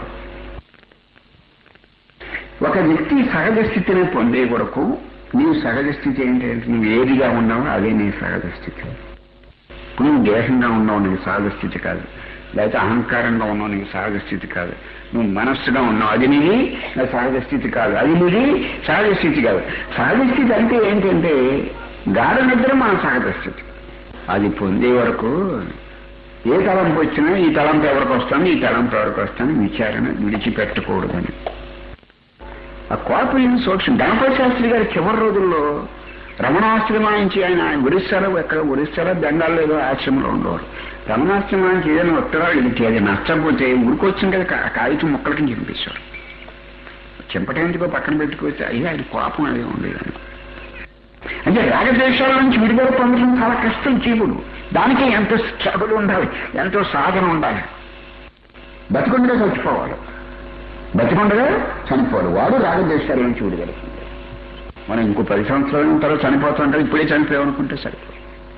Speaker 1: ఒక వ్యక్తి సహజ స్థితిని పొందే వరకు నీ సహజ స్థితి ఏంటంటే నువ్వు ఏదిగా ఉన్నావో అదే నీ సహజ స్థితి ఇప్పుడు నువ్వు దేహంగా ఉన్నావు నీ సహజ స్థితి కాదు లేకపోతే అహంకారంగా ఉన్నావు నీ సహజ స్థితి కాదు నువ్వు మనస్సుగా ఉన్నావు అది నీది నా సహజ స్థితి కాదు అది నీది సహజ స్థితి కాదు సహజ స్థితి అంటే ఏంటంటే గాఢ నిద్ర మన సహజ స్థితి అది పొందే వరకు ఏ తలంపు వచ్చినా ఈ తలంపు ఎవరికి వస్తాను ఈ తలంపు ఎవరికి వస్తాను విచారణ విడిచిపెట్టకూడదని ఆ కోపం సూక్ష్మ గణపతి శాస్త్రి గారి చివరి రోజుల్లో రమణాశ్రమానికి ఆయన ఒరిస్సాలో ఎక్కడ ఒరిస్సాలో బెంగాల్లో ఏదో ఆశ్రమంలో ఉండేవారు రమణాశ్రమానికి ఏదైనా ఉత్తరాలు వెళితే అది నష్టపోతే ఊరికొచ్చిన కదా కా- కాగితం ముక్కలకి చింపేశారు చింపటేందుకో పక్కన పెట్టుకోవచ్చు అయ్యా అది కోపం అది ఉండేది అంటే రాగద్వేషాల నుంచి విడుదల పొందడం చాలా కష్టం జీవుడు దానికి ఎంతో స్ట్రగుల్ ఉండాలి ఎంతో సాధన ఉండాలి బతికుండగా చచ్చిపోవాలి బతికుండగా చనిపోవాలి వాడు రాగద్వేషాల నుంచి విడుదల పొందాలి మనం ఇంకో పది సంవత్సరాల తర్వాత చనిపోతుంటాం ఇప్పుడే చనిపోయామనుకుంటే సరిపోదు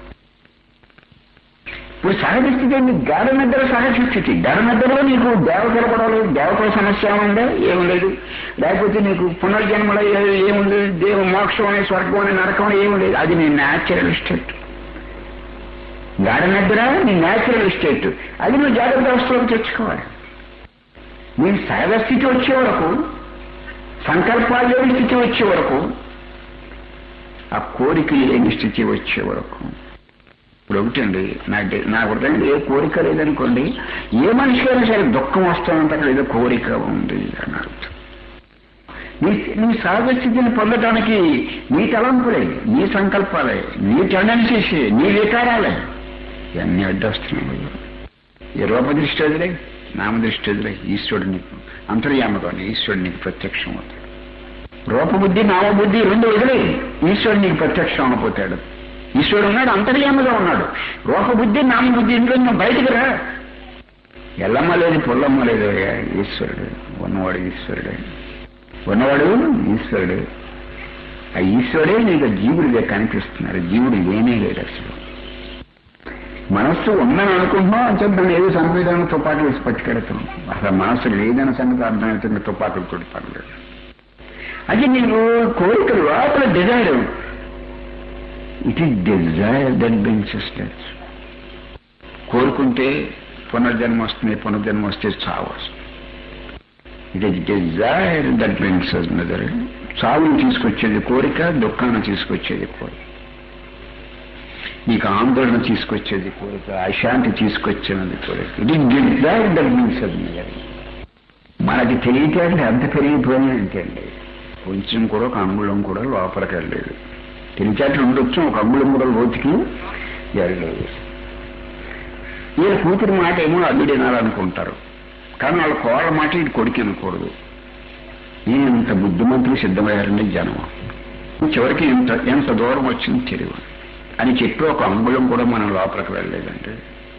Speaker 1: ఇప్పుడు సహజ స్థితి ఏంటి గాఢ నిద్ర సహజ స్థితి గాఢ నిద్రలో నీకు దేవతలు కూడా లేదు దేవతల సమస్య ఏముందా ఏం లేదు లేకపోతే నీకు పునర్జన్మలో ఏ- ఏముంది దేవ మోక్షం అనే స్వర్గం అనే నరకం అనే ఏమి లేదు అది నీ న్యాచురల్ స్టేట్ గాఢ నిద్ర నీ న్యాచురల్ స్టేట్ అది నువ్వు జాగ్రత్త అవస్థలోకి తెచ్చుకోవాలి నీ సహజ స్థితి వచ్చే వరకు సంకల్పాలు లేని స్థితి వచ్చే వరకు ఆ కోరికలు లేని స్థితి వచ్చే వరకు ఇప్పుడు ఒకటండి నాకు నా హృదయంలో ఏ కోరిక లేదనుకోండి ఏ మనిషికైనా సరే దుఃఖం వస్తానంటే అక్కడ ఏదో కోరిక ఉంది అని అర్థం నీ నీ సహజ స్థితిని పొందడానికి నీ తలంపులే నీ సంకల్పాలే నీ టెండెన్సీస్ నీ వికారాలే ఇవన్నీ అడ్డొస్తున్నాయి ఈ రూపదృష్టి వదిలే నామదృష్టి వదిలే ఈశ్వరుడు నీకు అంతర్యామగానే ఈశ్వరుడు నీకు ప్రత్యక్షం అవుతాడు రూపబుద్ధి నామబుద్ధి రెండు వదిలే ఈశ్వరుడు నీకు ప్రత్యక్షం అయిపోతాడు ఈశ్వరుడు ఉన్నాడు అంతర్యామగా ఉన్నాడు రూపబుద్ధి నామబుద్ధి ఇంట్లో నువ్వు బయటికి రా ఎల్లమ్మ లేదు పుల్లమ్మ లేదు అయ్యా, ఈశ్వరుడు ఉన్నవాడు ఈశ్వరుడే ఉన్నవాడు ఈశ్వరుడు ఆ ఈశ్వరుడే నీకు జీవుడిగా కనిపిస్తున్నారు జీవుడు లేనే లేడు అసలు మనస్సు ఉందని అనుకుంటున్నాం అంటే దాన్ని ఏదో సంపేదాన్ని తుపాకులు వేసి పట్టుకెడతాం అసలు మనస్సు లేదని సంగతి అర్థమవుతుంది తుపాకులు కూడా పర్లేదు అది నీకు కోరిక లోపల desire it is desire that brings states కోరుకుంటే పునర్జన్మ వస్తుంది పునర్జన్మ వస్తే చావు వస్తుంది it is desire that brings మెదర్ చావుని తీసుకొచ్చేది కోరిక దుఃఖాన్ని తీసుకొచ్చేది కోరిక నీకు ఆందోళన తీసుకొచ్చేది కోరిక అశాంతి తీసుకొచ్చేది కోరిక it is desire that brings మెదర్ మనకి తెలియటంటే ఎంత పెరిగిపోయిందంటే అండి కొంచెం కూడా ఒక అంగుళం కూడా లోపలికి వెళ్ళలేదు తెలియచేట్లు ఉండొచ్చు ఒక అంగుళం కూడా లోతుకి వెళ్ళలేదు వీళ్ళ కూతురు మాట ఏమో అల్లుడు వినాలనుకుంటారు కానీ వాళ్ళ కోళ్ళ మాట ఇది కొడుకు వినకూడదు ఇంత బుద్ధిమంతులు సిద్ధమయ్యారండి జనం చివరికి ఇంత ఎంత దూరం వచ్చింది తెలియదు అని చెప్పి ఒక అంగుళం కూడా మనం లోపలికి వెళ్ళలేదంటే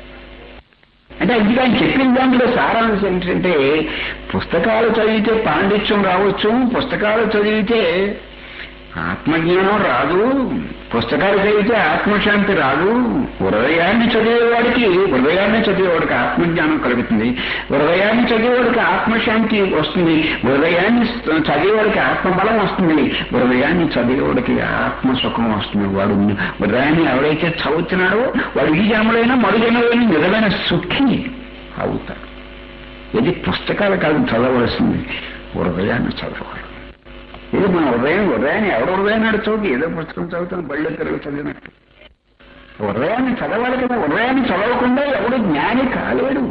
Speaker 1: అంటే అందుకే ఆయన చెప్పిన దాంట్లో సారాంశం ఏంటంటే పుస్తకాలు చదివితే పాండిత్యం రావచ్చు పుస్తకాలు చదివితే ఆత్మజ్ఞానం రాదు పుస్తకాలు చదివితే ఆత్మశాంతి రాదు హృదయాన్ని చదివేవాడికి హృదయాన్ని చదివేవాడికి ఆత్మజ్ఞానం కలుగుతుంది హృదయాన్ని చదివేవాడికి ఆత్మశాంతి వస్తుంది హృదయాన్ని చదివేవాడికి ఆత్మబలం వస్తుంది హృదయాన్ని చదివేవాడికి ఆత్మ సుఖం వస్తుంది వాడు హృదయాన్ని ఎవరైతే చదువుతున్నాడో వాడు ఈ జన్మలైనా మరు జన్మలైనా నిజమైన సుఖి అవుతాడు ఇది పుస్తకాలు కాదు చదవలసింది హృదయాన్ని చదవాలి ఇది మన హృదయం హృదయాన్ని ఎవడు హృదయాన్ని చదువుకి ఏదో పుస్తకం చదువుతాను బళ్ళు తిరుగు చదివినట్టు హృదయాన్ని చదవాలి కదా హృదయాన్ని చదవకుండా ఎవడు జ్ఞాని కాలేడు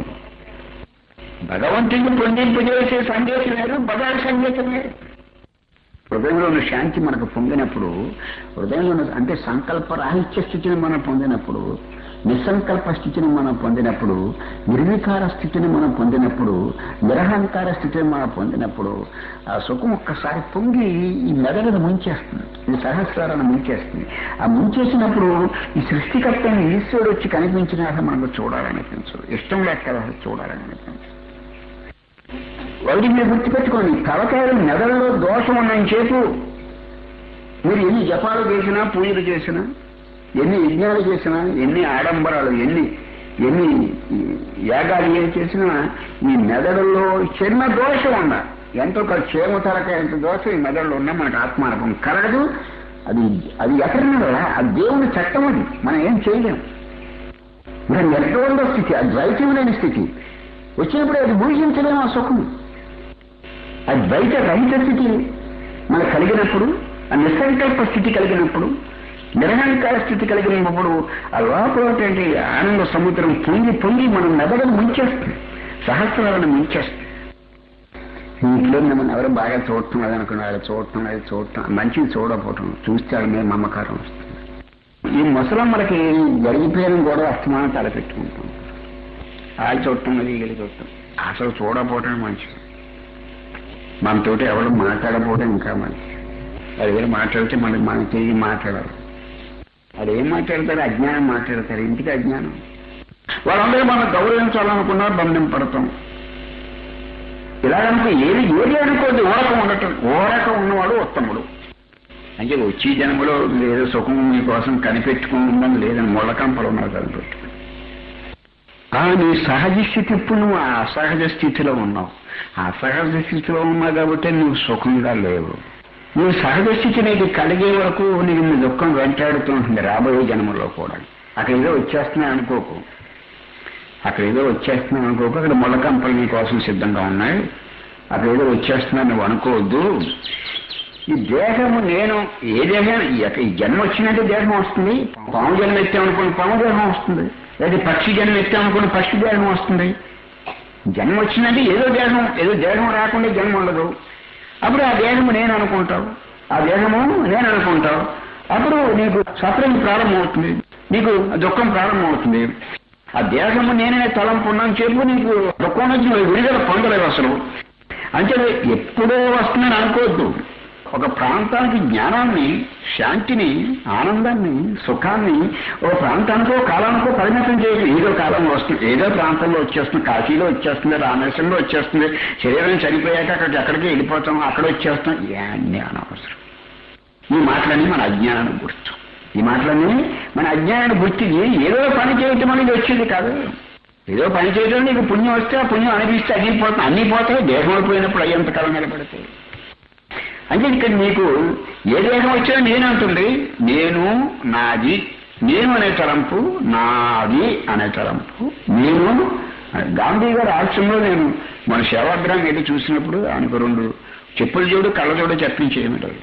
Speaker 1: భగవంతుడిని పొందింపజేసే సందేశం వేరు బదారి సందేశం వేరు హృదయంలో ఉన్న శాంతి మనకు పొందినప్పుడు హృదయంలో ఉన్న అంటే సంకల్ప రాహిత్య స్థితిని మనం పొందినప్పుడు నిస్సంకల్ప స్థితిని మనం పొందినప్పుడు నిర్వికార స్థితిని మనం పొందినప్పుడు నిరహంకార స్థితిని మనం పొందినప్పుడు ఆ సుఖం ఒక్కసారి పొంగి ఈ మెదడును ముంచేస్తుంది ఈ సహస్రాలను ముంచేస్తుంది ఆ ముంచేసినప్పుడు ఈ సృష్టికర్త ఈశ్వరుడు వచ్చి కనిపించినాక మనకు చూడాలనిపించదు ఇష్టం లేక కదా చూడాలనిపించదు ఒకటి మీరు గుర్తుపెట్టుకోండి తలకాయలు మెదడులో దోషం ఉన్నని చేపు మీరు ఎన్ని జపాలు చేసినా పూజలు చేసినా ఎన్ని యజ్ఞాలు చేసినా ఎన్ని ఆడంబరాలు ఎన్ని ఎన్ని యాగాలు ఏం చేసినా ఈ మెదడులో చిన్న దోషం ఉండ ఎంతో ఒక క్షేమ తరక ఎంత దోషం ఈ మెదడులో ఉన్నా మనకు ఆత్మానుభవం కలగదు అది అది ఎక్కడ ఆ దేవుని చట్టం అది మనం ఏం చేయలేం ఇంకా నిర్గోళ స్థితి అది ద్వైతం లేని స్థితి వచ్చినప్పుడు అది ఊహించలేము ఆ సుఖం అది ద్వైత రహిత స్థితి మనకు కలిగినప్పుడు ఆ నిస్సంకల్ప స్థితి కలిగినప్పుడు నిరహంకార స్థితి కలిగినప్పుడు ఆ లోపల ఆనంద సముద్రం పొంగి పొంగి మనం మెదడును ముంచేస్తుంది సహస్రాలను ముంచేస్తుంది ఇంట్లో మనం ఎవరు బాగా చూడటం అనుకున్నారు చూడటం అది చూడటం మంచిది చూడకపోవటం చూస్తే వాళ్ళ మీద మమకారం వస్తుంది ఈ ముసలమ్మలకి జరిగిపోయిన గొడవ అస్తమానం తలపెట్టుకుంటాం వాళ్ళు చూడటం అది వీళ్ళు చూడటం అసలు చూడకపోవటం మంచిది మనతోటి ఎవరు మాట్లాడకపోవడం ఇంకా మంచిది అది వేరు మాట్లాడితే మనకి మనం తిరిగి మాట్లాడాలి అది ఏం మాట్లాడతారు అజ్ఞానం మాట్లాడతారు ఇంటికి అజ్ఞానం వాళ్ళందరూ మనం గౌరవించాలనుకున్నా బంధం పడతాం ఇలాగనుకో ఏది ఏది అనుకోండి ఓరకం ఉండటం ఓరకం ఉన్నవాడు ఉత్తముడు అంటే వచ్చి జన్మలో ఏదో సుఖం మీకోసం కనిపెట్టుకుందని లేదని మొలకంపలు ఉన్నారు కనిపెట్టు ఆ నీ సహజ స్థితి ఇప్పుడు నువ్వు ఆ అసహజ స్థితిలో ఉన్నావు ఆ అసహజ స్థితిలో ఉన్నావు కాబట్టి నువ్వు సుఖంగా లేవు నువ్వు సహజ స్థితి నీకు కలిగే వరకు నీకు నీ దుఃఖం వెంటాడుతూ ఉంటుంది రాబోయే జన్మలో కూడా అక్కడ ఏదో వచ్చేస్తున్నా అనుకోకు అక్కడ ఏదో వచ్చేస్తున్నా అనుకోకు అక్కడ ముళ్ళకంపలు నీ కోసం సిద్ధంగా ఉన్నాయి అక్కడ ఏదో వచ్చేస్తున్నా నువ్వు అనుకోవద్దు ఈ దేహము నేను ఏ దేహం ఈ జన్మ వచ్చినట్టు దేహం వస్తుంది పాము జన్మ ఎత్తామనుకోండి పాము దేహం వస్తుంది లేదా పక్షి జన్మ ఎత్తామనుకోండి పక్షి దేహం వస్తుంది జన్మ వచ్చిందంటే ఏదో దేహం ఏదో దేహం రాకుండా జన్మ ఉండదు అప్పుడు ఆ దేహము నేను అనుకుంటావు ఆ దేహము నేను అనుకుంటావు అప్పుడు నీకు సఫరింగ్ ప్రారంభమవుతుంది నీకు దుఃఖం ప్రారంభమవుతుంది ఆ దేహము నేనే తలంపు ఉన్నాను చెప్పు నీకు దుఃఖం నుంచి నువ్వు విడుదల పొందలేవు అసలు అంటే ఎప్పుడో వస్తుందని అనుకోవద్దు ఒక ప్రాంతానికి జ్ఞానాన్ని శాంతిని ఆనందాన్ని సుఖాన్ని ఒక ప్రాంతానికో కాలానికో పరిమితం చేయదు ఏదో కాలంలో వస్తుంది ఏదో ప్రాంతంలో వచ్చేస్తుంది కాశీలో వచ్చేస్తుంది రామేశ్వరంలో వచ్చేస్తుంది శరీరం చనిపోయాక అక్కడికి ఎక్కడికి వెళ్ళిపోతాం అక్కడ వచ్చేస్తాం ఇవన్నీ అనవసరం ఈ మాటలన్నీ మన అజ్ఞానాన్ని గుర్తు ఈ మాటలన్నీ మన అజ్ఞానాన్ని గుర్తు ఏదో పని చేయటం అనేది వచ్చేది కాదు ఏదో పని చేయడం నీకు పుణ్యం వస్తే ఆ పుణ్యం అనిపిస్తే అగిపోతాం అన్ని పోతాయి దేహం అయిపోయినప్పుడు అయ్యేంతకాలం నిలబడతాయి అంటే ఇక్కడ నీకు ఏ దేహం వచ్చినా నేనంటుంది నేను నాది నేను అనే తలంపు నాది అనే తలంపు నేను గాంధీ గారి ఆశ్రమంలో నేను మన సేవాగ్రహం ఏదో చూసినప్పుడు ఆయనకు రెండు చెప్పులు జోడు కళ్ళజోడు చెప్పించేయమంటారు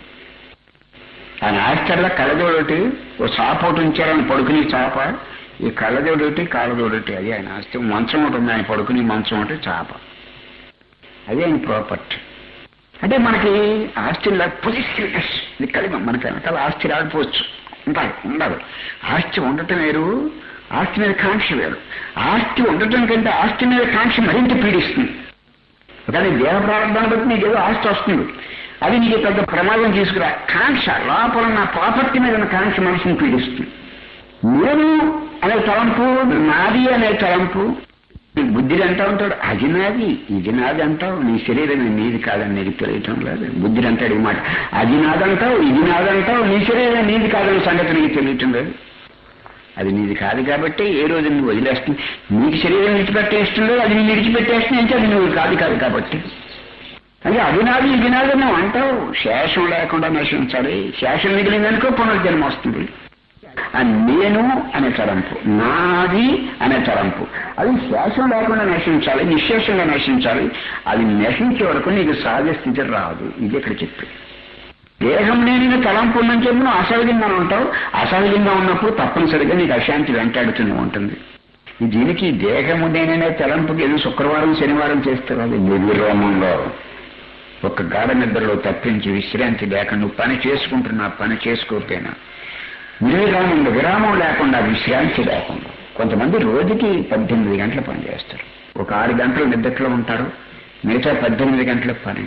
Speaker 1: ఆయన ఆశ్చర్య కళ్ళజోడటి ఓ చాప ఒకటి ఉంచారని పడుకుని చాప ఈ కళ్ళజోడటి కాళ్ళజోడటి అది ఆయన ఆస్తి మంచం ఒకటి ఉంది ఆయన పడుకుని మంచం ఒకటి చాప అదే ఆయన ప్రాపర్టీ అంటే మనకి ఆస్తి పొజిషన్నెస్ ఇది కలిమ మనకి వెనకాల ఆస్తి రాకపోవచ్చు ఉండాలి ఉండాలి ఆస్తి ఉండటం వేరు ఆస్తి మీద కాంక్ష వేరు ఆస్తి ఉండటం కంటే ఆస్తి మీద కాంక్ష మరింత పీడిస్తుంది కానీ దేహ ప్రారంభాన్ని బట్టి నీకు ఏదో ఆస్తి వస్తుంది అది నీకు పెద్ద ప్రమాదం తీసుకురా కాంక్ష లోపల నా ప్రాపర్టీ మీద ఉన్న కాంక్ష మనిషిని పీడిస్తుంది నేను అనే తలంపు నాది అనే తలంపు బుద్ధిని అంటా ఉంటాడు అది నాది ఇది నాది అంటావు నీ శరీరం నీది కాదని నీకు తెలియటం లేదు బుద్ధిని అంటాడు ఈ మాట అది నాదంటావు ఇది నాదంటావు నీ శరీరం నీది కాదనే సంగతి నీకు తెలియటం లేదు అది నీది కాదు కాబట్టి ఏ రోజు నువ్వు వదిలేస్తుంది నీకు శరీరం విడిచిపెట్టేష్టం లేదు అది నేను విడిచిపెట్టేస్తుంది అంటే అది నువ్వు కాదు కాదు కాబట్టి అంటే అది నాది ఇది నాది నువ్వు అంటావు శేషం లేకుండా నశించాలి శేషం మిగిలిందనుకో పునర్జన్మ వస్తుంది ఆ నేను అనే తలంపు నాది అనే తలంపు అది శేషం లేకుండా నశించాలి నిశేషంగా నశించాలి అది నశించే వరకు నీకు సహజ స్థితి రాదు ఇది ఇక్కడ చెప్పి దేహం లేని తలంపు ఉందని చెప్పి నువ్వు అసహజంగా ఉంటావు అసహజంగా ఉన్నప్పుడు తప్పనిసరిగా నీకు అశాంతి వెంటాడుతూనే ఉంటుంది దీనికి దేహము నేననే తలంపుకి ఏదో శుక్రవారం శనివారం చేస్తారు అది నిర్విరోమంగా ఒక గాఢ నిద్రలో తప్పించి విశ్రాంతి లేక నువ్వు పని చేసుకుంటున్నా పని చేసుకోకపోయినా నిర్విరామంగా విరామం లేకుండా విశ్రాంతి లేకుండా కొంతమంది రోజుకి పద్దెనిమిది గంటల పని చేస్తారు ఒక ఆరు గంటలు నిద్రలో ఉంటారు మిగతా పద్దెనిమిది గంటల పని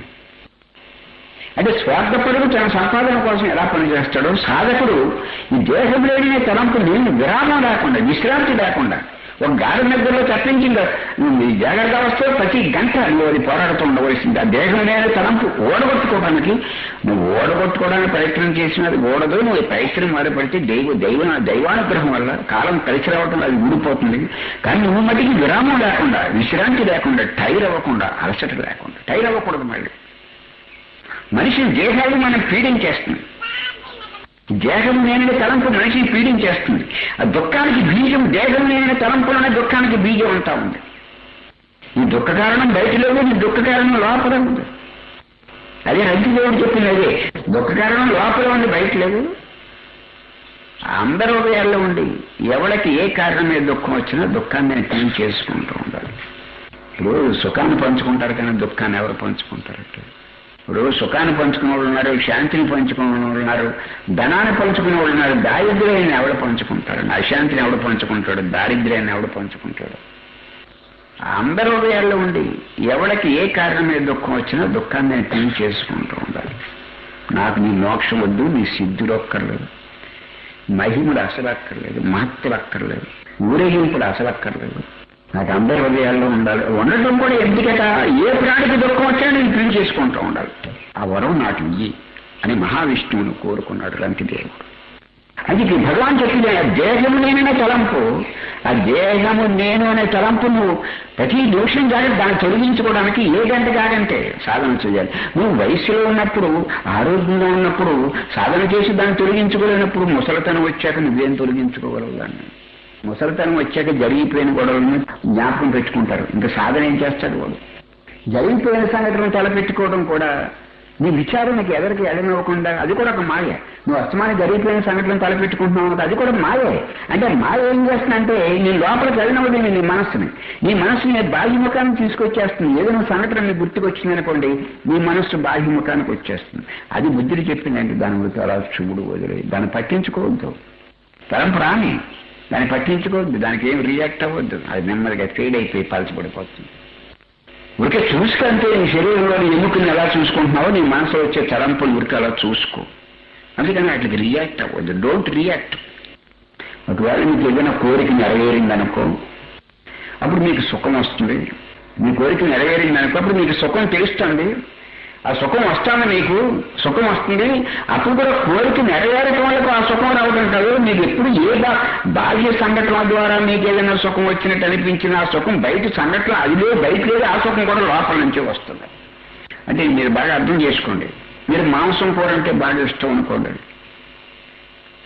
Speaker 1: అంటే స్వార్థపరుడు తన సంపాదన కోసం ఎలా పనిచేస్తాడో సాధకుడు ఈ దేహం లేని తలంపు నేను విరామం లేకుండా విశ్రాంతి లేకుండా ఒక గాఢ నిద్రలో తప్పించింది ఈ జాగ్రత్త అవస్థలో ప్రతి గంట నువ్వు అది పోరాడుతూ ఉండవలసింది ఆ దేహం లేని తలంపు ఓడగొట్టుకోవడానికి నువ్వు ఓడగొట్టుకోవడానికి ప్రయత్నం చేసినది ఓడదు నువ్వు ప్రయత్నం మొదలుపెడితే దైవ దైవ దైవానుగ్రహం వల్ల కాలం కలిసి రావటం అది ఊడిపోతుంది కానీ నువ్వు మటుకి విరామం లేకుండా విశ్రాంతి లేకుండా టైర్ అవ్వకుండా అలసట లేకుండా టైర్ అవ్వకూడదు మళ్ళీ మనిషిని దేహాలు మనం పీడించేస్తుంది దేహం లేని తలంపు మనిషిని పీడించేస్తుంది ఆ దుఃఖానికి బీజం దేహం లేని తలంపులోనే దుఃఖానికి బీజం అంటా ఉంది ఈ దుఃఖ కారణం బయట లేదు నీ దుఃఖ కారణం లోపల ఉంది అదే రంజిదేవుడు చెప్పింది అదే దుఃఖ కారణం లోపల ఉంది బయట లేదు అందరూ హృదయాల్లో ఉండి ఎవరికి ఏ కారణం మీద దుఃఖం వచ్చినా దుఃఖాన్ని క్లీన్ చేసుకుంటూ ఉండాలి ఇప్పుడు సుఖాన్ని పంచుకుంటారు కానీ దుఃఖాన్ని ఎవరు పంచుకుంటారట ఇప్పుడు సుఖాన్ని పంచుకునే వాళ్ళు ఉన్నారు శాంతిని పంచుకునే వాళ్ళు ఉన్నారు ధనాన్ని పంచుకునే వాళ్ళు ఉన్నారు దారిద్ర్యాన్ని ఎవడు పంచుకుంటాడు అశాంతిని ఎవడు పంచుకుంటాడు దారిద్ర్యాన్ని ఎవడు పంచుకుంటాడు అందరి హృదయాల్లో ఉండి ఎవరికి ఏ కారణం మీద దుఃఖం వచ్చినా దుఃఖాన్ని నేను క్లీన్ చేసుకుంటూ ఉండాలి నాకు నీ మోక్షం వద్దు నీ సిద్ధులు ఒక్కర్లేదు మహిముడు అసలు అక్కర్లేదు మహత్తులు అక్కర్లేదు ఊరేగింపుడు అసలు అక్కర్లేదు నాకు అందరి హృదయాల్లో ఉండాలి ఉండటం కూడా ఎందుకట ఏ ప్రాణికి దుఃఖం వచ్చా నేను క్లీన్ చేసుకుంటూ ఉండాలి ఆ వరం నాకు ఇయ్యి అని మహావిష్ణువును కోరుకున్నాడు రంతిదేవుడు అది భగవాన్ చెప్పిన దేహము నేననే తలంపు ఆ దేహము నేను అనే తలంపు నువ్వు ప్రతి నిమిషం జాగ్రత్త దాన్ని తొలగించుకోవడానికి ఏ గంట కాదంటే సాధన చేయాలి నువ్వు వయసులో ఉన్నప్పుడు ఆరోగ్యంగా ఉన్నప్పుడు సాధన చేసి దాన్ని తొలగించుకోలేనప్పుడు ముసలితనం వచ్చాక నువ్వేం తొలగించుకోగలవు దాన్ని ముసలితనం వచ్చాక జరిగిపోయిన గొడవలను జ్ఞాపకం పెట్టుకుంటారు ఇంకా సాధన ఏం చేస్తాడు వాడు జరిగిపోయిన సంఘటనలు తలపెట్టుకోవడం కూడా నీ విచారణకి ఎదరికి ఎడనివ్వకుండా అది కూడా ఒక మాయ నువ్వు అస్తమాని జరిగిపోయిన సంఘటనలు తలపెట్టుకుంటున్నావు అది కూడా మాయే అంటే మాయ ఏం చేస్తుందంటే నీ లోపలికి వెళ్ళినవ్వదు నీ మనస్సుని నీ మనస్సుని బాహ్యముఖానికి తీసుకొచ్చేస్తుంది ఏదైనా సంఘటన నీ గుర్తుకొచ్చింది అనుకోండి నీ మనస్సు బాహ్యముఖానికి వచ్చేస్తుంది అది బుద్ధుడు చెప్పిందండి దాని గురించి అలా శుభుడు వదిలే దాన్ని పట్టించుకోవద్దు తరం ప్రాణి దాన్ని పట్టించుకోవద్దు దానికి ఏం రియాక్ట్ అవ్వద్దు అది నెమ్మదిగా ఫెయిల్ అయిపోయి పలచబడిపోతుంది ఉరికే చూసుకుంటే నీ శరీరంలోని ఎముకని ఎలా చూసుకుంటున్నావో నీ మనసులో వచ్చే తలంపులు ఉరికి అలా చూసుకో అందుకని వాటికి రియాక్ట్ అవ్వద్దు డోంట్ రియాక్ట్ ఒకవేళ మీకు ఏదైనా కోరిక నెరవేరిందనుకో అప్పుడు మీకు సుఖం వస్తుంది మీ కోరిక నెరవేరిందనుకో అప్పుడు మీకు సుఖం తెలుస్తుంది ఆ సుఖం వస్తుంది మీకు సుఖం వస్తుంది అప్పుడు కూడా కోరిక నెరవేరటం వల్ల ఆ సుఖం రావడం కాదు మీకు ఎప్పుడు ఏ బా బాహ్య సంఘటనల ద్వారా మీకు ఏదైనా సుఖం వచ్చినట్టు అనిపించిన ఆ సుఖం బయట సంఘటన అది లేదు బయట లేదు ఆ సుఖం కూడా లోపల నుంచే వస్తుంది అంటే మీరు బాగా అర్థం చేసుకోండి మీరు మాంసం కూర అంటే బాగా ఇష్టం అనుకోండి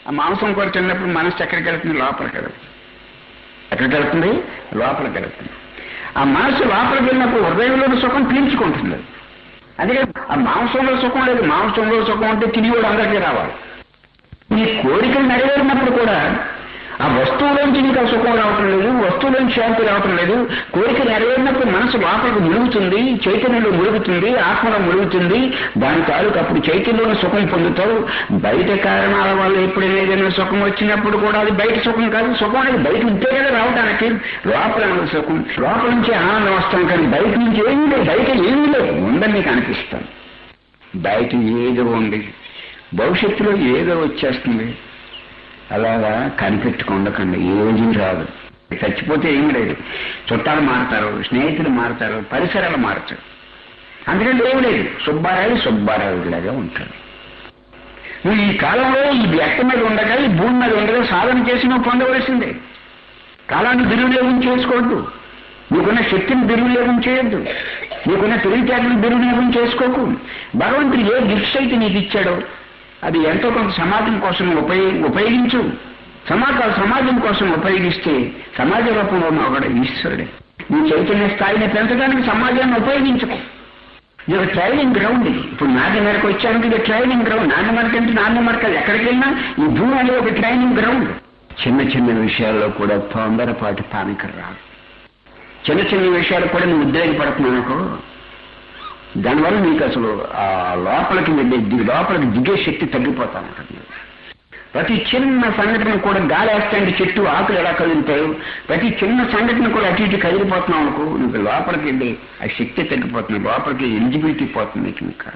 Speaker 1: ఆ మాంసం కూర తిన్నప్పుడు మనసు ఎక్కడికి వెళ్తుంది లోపలికి వెళ్తుంది ఎక్కడికి వెళ్తుంది లోపలికి వెళ్తుంది ఆ మనసు లోపలికి వెళ్ళినప్పుడు హృదయంలోని సుఖం పీల్చుకుంటుంది అందుకే ఆ మాంసంలో సుఖం లేదు మాంసంలో సుఖం అంటే తినేవాడు అందరికీ రావాలి నీ కోరికలు నెరవేరినప్పుడు కూడా ఆ వస్తువులోంచి నీకు ఆ సుఖం రావటం లేదు వస్తువులోంచి శాంతి రావటం లేదు కోరిక నెరవేరినప్పుడు మనసు లోపలికి ములుగుతుంది చైతన్యంలో ములుగుతుంది ఆత్మలో ములుగుతుంది దాని తాలూకు అప్పుడు చైతన్యంలో సుఖం పొందుతావు బయట కారణాల వల్ల ఎప్పుడైనా ఏదైనా సుఖం వచ్చినప్పుడు కూడా అది బయట సుఖం కాదు సుఖం అనేది బయట ఉంటే కదా రావడానికి లోపల ఉన్నది సుఖం లోపల నుంచి ఆనందం వస్తాం కానీ బయట నుంచి ఏమీ లేదు బయట ఏమీ లేదు ఉందని నీకు అనిపిస్తాను బయట ఏదో ఉంది భవిష్యత్తులో ఏదో వచ్చేస్తుంది అలాగా కనిపెట్టుకుండకండి ఏమీ రాదు చచ్చిపోతే ఏమీ లేదు చుట్టాలు మారుతారు స్నేహితులు మారుతారు పరిసరాలు మారుతారు అందుకంటే ఏమి లేదు సుబ్బారాయుడు సుబ్బారాయుడులాగా ఉంటాడు నువ్వు ఈ కాలంలో ఈ వ్యక్తి మీద ఉండగా ఈ భూమి మీద ఉండగా సాధన చేసి నువ్వు పొందవలసిందే కాలాన్ని దుర్వినియోగం చేసుకోవద్దు నీకున్న శక్తిని దుర్వినియోగం చేయొద్దు నీకున్న తెలివితేటలను దుర్వినియోగం చేసుకోకు భగవంతుడు ఏ గిఫ్ట్స్ అయితే నీకు ఇచ్చాడో అది ఎంతో కొంత సమాజం కోసం ఉపయోగ ఉపయోగించు సమాజ సమాజం కోసం ఉపయోగిస్తే సమాజ రూపంలో ఉన్న ఒకడు ఈశ్వరుడే నీ చైతన్య స్థాయిని పెంచడానికి సమాజాన్ని ఉపయోగించుకో ఇది ఒక ట్రైనింగ్ గ్రౌండ్ ఇది ఇప్పుడు నాన్నమరకు వచ్చానికి ఇది ట్రైనింగ్ గ్రౌండ్ నాన్నమరక అంటే నాన్నమరక ఎక్కడికి వెళ్ళినా ఈ భూమి అనేది ఒక ట్రైనింగ్ గ్రౌండ్ చిన్న చిన్న విషయాల్లో కూడా తొందరపాటు పానికలు రాదు చిన్న చిన్న విషయాలు కూడా నువ్వు ఉద్రేకపడుతున్నానుకో దానివల్ల నీకు అసలు ఆ లోపలికి వెళ్ళే ది- లోపలికి దిగే శక్తి తగ్గిపోతా ఉంటుంది ప్రతి చిన్న సంఘటన కూడా గాలి వేస్తాంటే చెట్టు ఆకులు ఎలా కదులుతాయో ప్రతి చిన్న సంఘటన కూడా అటు ఇటు కదిలిపోతున్నావు అనుకో నువ్వు లోపలికి వెళ్ళి ఆ శక్తి తగ్గిపోతుంది లోపలికి ఎలిజిబిలిటీ పోతుంది నీకు ఇంకా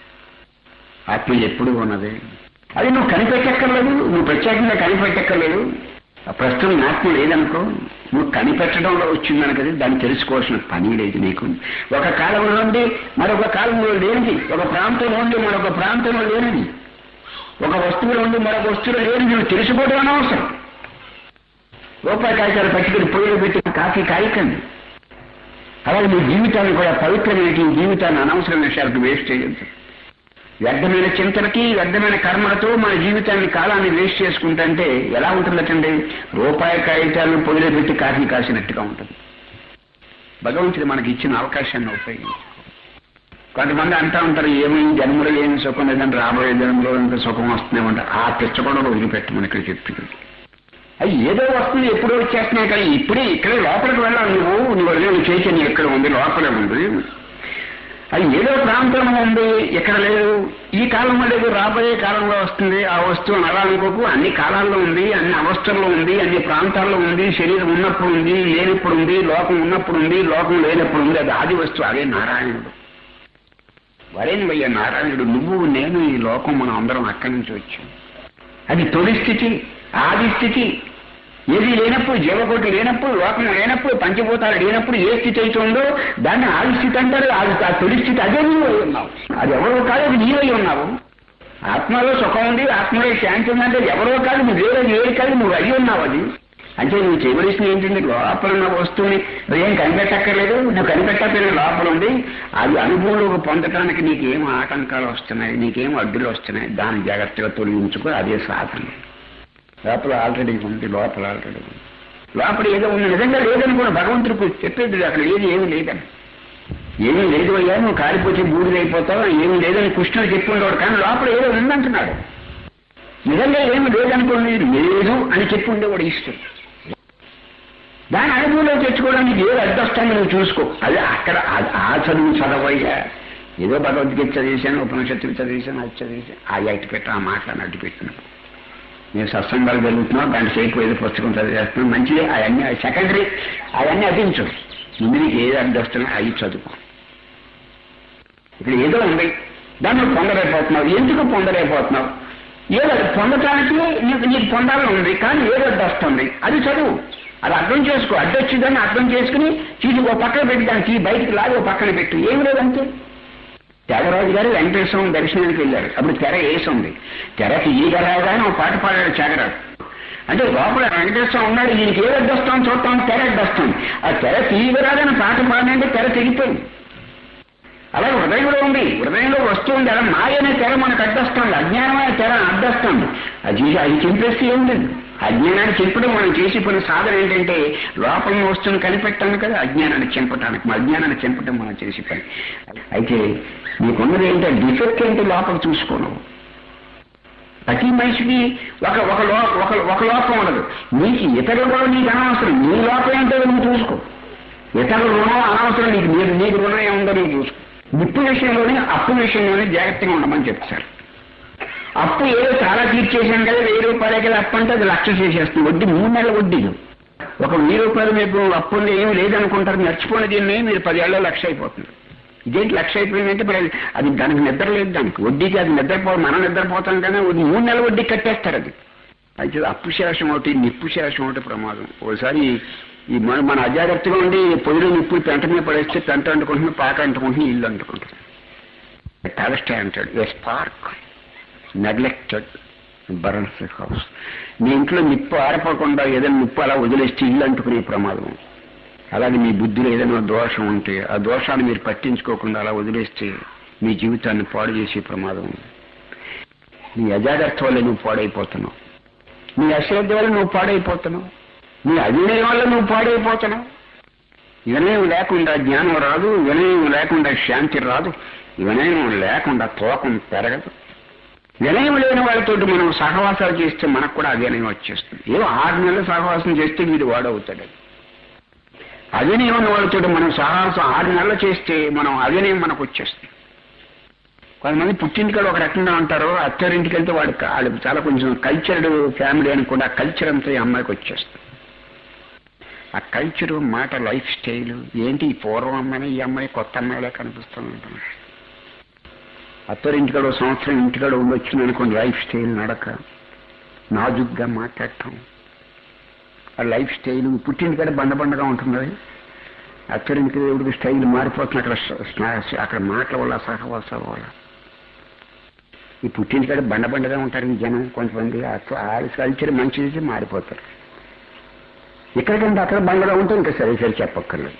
Speaker 1: ఆత్మ ఎప్పుడు ఉన్నది అది నువ్వు కనిపెట్టక్కర్లేదు నువ్వు ప్రత్యేకంగా కనిపెట్టక్కర్లేదు ఆ ప్రస్తుతం ఆత్మ లేదనుకో నువ్వు కనిపెట్టడంలో వచ్చిందని కదా దాన్ని తెలుసుకోవాల్సిన పని లేదు నీకు ఒక కాలంలో నుండి మరొక కాలంలో లేనిది ఒక ప్రాంతంలో నుండి మరొక ప్రాంతంలో లేనిది ఒక వస్తువులో ఉండి మరొక వస్తువులో లేనిది నువ్వు తెలుసుకోవడం అనవసరం రూపాయి కాగితాలు పట్టుకుని పొయ్యిలో పెట్టి కాఫీ కాయకండి అలాగే మీ జీవితాన్ని కూడా పవిత్రమైన ఈ జీవితాన్ని అనవసరమైన విషయాలకు వేస్ట్ చేయొద్దు వ్యర్థమైన చింతలకి వ్యర్థమైన కర్మలతో మన జీవితాన్ని కాలాన్ని వేస్ట్ చేసుకుంటుంటే ఎలా ఉంటుందటండి రూపాయి కాగితాలను పొదిలో పెట్టి కాఫీ కాసినట్టుగా ఉంటుంది భగవంతుడు మనకి ఇచ్చిన అవకాశాన్ని ఉపయోగించు కొంతమంది అంటా ఉంటారు ఏమి జన్మలో ఏమి సుఖం లేదని రాబోయే జన్మలో ఇంకా సుఖం వస్తూనే ఉంటారు ఆ పిచ్చకుండా వదిలిపెట్టమని ఇక్కడ చెప్తుంది అది ఏదో వస్తుంది ఎప్పుడో వచ్చేస్తున్నాయి కానీ ఇప్పుడే ఇక్కడే లోపలికి వెళ్ళాలి నువ్వు నువ్వు అడిగిన చైతన్యం ఎక్కడ ఉంది లోపలే ఉంది అది ఏదో ప్రాంతంలో ఉంది ఎక్కడ లేదు ఈ కాలంలో లేదు రాబోయే కాలంలో వస్తుంది ఆ వస్తువు అలా అనుకోకు అన్ని కాలాల్లో ఉంది అన్ని అవస్థల్లో ఉంది అన్ని ప్రాంతాల్లో ఉంది శరీరం ఉన్నప్పుడు ఉంది లేనప్పుడు ఉంది లోకం ఉన్నప్పుడు ఉంది లోకం లేనప్పుడు ఉంది అది ఆది వస్తువు అదే నారాయణుడు వరేణవయ్య నారాయణుడు నువ్వు నేను ఈ లోకం మనం అందరం అక్కడి నుంచి వచ్చాం అది తొలి స్థితి ఆది స్థితి ఏది లేనప్పుడు జీవకోటి లేనప్పుడు లోకం లేనప్పుడు పంచభూతాలు లేనప్పుడు ఏ స్థితి అయితే ఉందో దాన్ని ఆది స్థితి అంటారు అది ఆ తొలి స్థితి అదే నీవై ఉన్నావు అది ఎవరో కాదు అది నీవై ఉన్నావు ఆత్మలో సుఖం ఉంది ఆత్మలో శాంతి ఉందంటే ఎవరో కాదు నువ్వు వేరే వేరు కాదు నువ్వు అయ్యి ఉన్నావు అది అంటే నువ్వు చేయవలసిన ఏంటంటే లోపల ఉన్న వస్తువుని నువ్వేం కనిపెట్టక్కర్లేదు నువ్వు కనిపెట్టకపోయిన లోపల ఉంది అది అనుభవంలోకి పొందటానికి నీకేం ఆటంకాలు వస్తున్నాయి నీకేం అడ్డులు వస్తున్నాయి దాన్ని జాగ్రత్తగా తొలగించుకో అదే సాధన లోపల ఆల్రెడీ ఉంది లోపల ఆల్రెడీ ఉంది లోపల ఏదో ఉంది నిజంగా లేదని కూడా భగవంతుడికి చెప్పేది అక్కడ ఏది ఏమీ లేదని ఏమీ లేదు అయ్యా నువ్వు కాలిపోతే బూడిదైపోతావు ఏమీ లేదని కృష్ణుడు చెప్పుండేవాడు కానీ లోపల ఏదో ఉందంటున్నాడు నిజంగా ఏమి లేదనుకోండి లేదు అని చెప్పి ఉండేవాడు ఇష్టం దాని అనుభవంలో తెచ్చుకోవడానికి ఏది అడ్డొస్తాను నువ్వు చూసుకో అదే అక్కడ ఆ- ఆ చదువు చదవయ్యా ఏదో భగవద్గీత చదివేశాను ఉపనిషత్తులు చదివేశాను అది చదివేశాను ఆ అట్టి పెట్ట ఆ మాటలను అడ్డు పెట్టినాను నేను సత్సంగాలు జరుగుతున్నావు గంట సేపు ఏదో పుస్తకం చదివేస్తున్నావు మంచిది అవన్నీ సెకండరీ అవన్నీ అదించు ముందు నీకు ఏది అడ్డొస్తున్నా అవి చదువుకో ఇక్కడ ఏదో ఉంది దాన్ని నువ్వు పొందలేకపోతున్నావు ఎందుకు పొందలేకపోతున్నావు ఏదో పొందటానికి నీకు నీకు పొందాలని ఉంది కానీ ఏదో వస్తుంది అది చదువు అది అర్థం చేసుకో అడ్డొచ్చిందని అర్థం చేసుకుని తీసి ఓ పక్కన పెట్టి దాన్ని తీసి బయటికి లాగి ఓ పక్కన పెట్టు ఏమి లేదంటే త్యాగరాజు గారు వెంకటేశ్వరం దర్శనానికి వెళ్ళారు అప్పుడు తెర వేసింది తెర తీయగలగా అని ఒక పాట పాడాడు త్యాగరాజు అంటే లోపల వెంకటేశ్వరం ఉన్నాడు ఈయనకి ఏ అడ్డొస్తాం చూస్తాం తెర అడ్డొస్తాం ఆ తెర తీయగరాదని పాట పాడినంటే తెర తెగిపోయింది అలాగే హృదయంలో ఉంది హృదయంలో వస్తువు ఉంది అలా మాయనే తెర మనకు అడ్డొస్తుంది అజ్ఞానమైన తెర అడ్డ చంపేస్తాను అది చేసి అది చంపేస్తే ఏం లేదు అజ్ఞానాన్ని చంపడం మనం చేసి పని సాధన ఏంటంటే లోపల వస్తువుని కనిపెట్టాను కదా అజ్ఞానాన్ని చంపటానికి మా అజ్ఞానాన్ని చంపటం మనం చేసి పని అయితే నీకున్నది ఏంటంటే డిఫెక్ట్ ఏంటి లోపల చూసుకోను ప్రతి మనిషికి ఒక ఒక లో ఒక ఒక లోపం ఉండదు నీకు ఇతరులు కూడా నీకు అనవసరం నీ లోపం ఏంటో నువ్వు చూసుకో ఇతరుల రుణం అనవసరం నీకు నీకు నీకు రుణం ఏముందో నువ్వు చూసుకో నిప్పు విషయంలోనే అప్పు విషయంలోనే జాగ్రత్తగా ఉండమని చెప్తారు అప్పు ఏదో చాలా తీర్చేసాను కదా వెయ్యి రూపాయలే కదా అప్పు అంటే అది లక్ష చేసేస్తుంది వడ్డీ మూడు నెలల వడ్డీ ఒక వెయ్యి రూపాయలు మీకు అప్పు ఉంది ఏమీ లేదనుకుంటారు మర్చిపోయిన దీన్ని మీరు పదేళ్ళలో లక్ష అయిపోతుంది ఇదేంటి లక్ష అయిపోయిందంటే మరి అది- అది దానికి నిద్ర లేదు దానికి వడ్డీకి అది నిద్రపో మనం నిద్రపోతాం కానీ అది మూడు నెలల వడ్డీ కట్టేస్తారు అది అయితే అప్పు శేషం ఒకటి నిప్పు శేషం ఒకటి ప్రమాదం ఓసారి ఈ మన మన అజాగ్రత్తగా ఉండి పొయ్యిలో నిప్పు పెంట మీద పడేస్తే పెంట అంటుకుంటుంది పాక అంటుకుంటుంది ఇల్లు అంటుకుంటుంది టాలస్టాయ్ అంటాడు a spark neglected burns house మీ ఇంట్లో నిప్పు ఆరిపోకుండా ఏదైనా నిప్పు అలా వదిలేస్తే ఇల్లు అంటుకునే ప్రమాదం అలాగే మీ బుద్ధిలో ఏదైనా దోషం ఉంటే ఆ దోషాన్ని మీరు పట్టించుకోకుండా అలా వదిలేస్తే మీ జీవితాన్ని పాడు చేసే ప్రమాదం ఉంది నీ అజాగ్రత్త వల్ల నువ్వు పాడైపోతున్నావు నీ అశ్రద్ధ వల్ల నువ్వు పాడైపోతున్నావు నీ అవినయం వల్ల నువ్వు పాడైపోతున్నావు వినయం లేకుండా జ్ఞానం రాదు వినయం లేకుండా శాంతి రాదు వినయం లేకుండా తోకం పెరగదు వినయం లేని వాళ్ళతో మనం సహవాసాలు చేస్తే మనకు కూడా అవినయం వచ్చేస్తుంది ఏదో ఆరు నెలలు సహవాసం చేస్తే వీడు వాడవుతాడు అవినయం ఉన్న వాళ్ళతో మనం సహవాసం ఆరు నెలలు చేస్తే మనం అవినయం మనకు వచ్చేస్తుంది కొంతమంది పుట్టింటికాడు ఒక రకంగా ఉంటారు అత్తారింటికి వెళ్తే వాడు వాళ్ళు చాలా కొంచెం కల్చర్డ్ ఫ్యామిలీ అని కూడా ఆ కల్చర్ అంతా ఈ అమ్మాయికి వచ్చేస్తుంది ఆ కల్చరు మాట లైఫ్ స్టైల్ ఏంటి ఈ పూర్వం అమ్మాయి ఈ అమ్మాయి కొత్త అమ్మాయిలా కనిపిస్తుంది అంటున్నాడు అత్తరింటికాడు ఒక సంవత్సరం ఇంటికాడ ఉండొచ్చింది అనుకోండి లైఫ్ స్టైల్ నడక నాజుగ్గా మాట్లాడటం ఆ లైఫ్ స్టైల్ పుట్టింటికాడ బండ బండగా ఉంటుంది అత్తరింటికి దేవుడికి స్టైల్ మారిపోతుంది అక్కడ స్నా- అక్కడ మాటల వల్ల సహవాసాల వల్ల ఈ పుట్టింటికాడ బండ బండగా ఉంటారు ఈ జనం కొంతమంది ఆ- ఆ కల్చర్ మంచిది మారిపోతారు ఎక్కడికంటే అక్కడ బండగా ఉంటే ఇంకా సరే సరే చెప్పక్కర్లేదు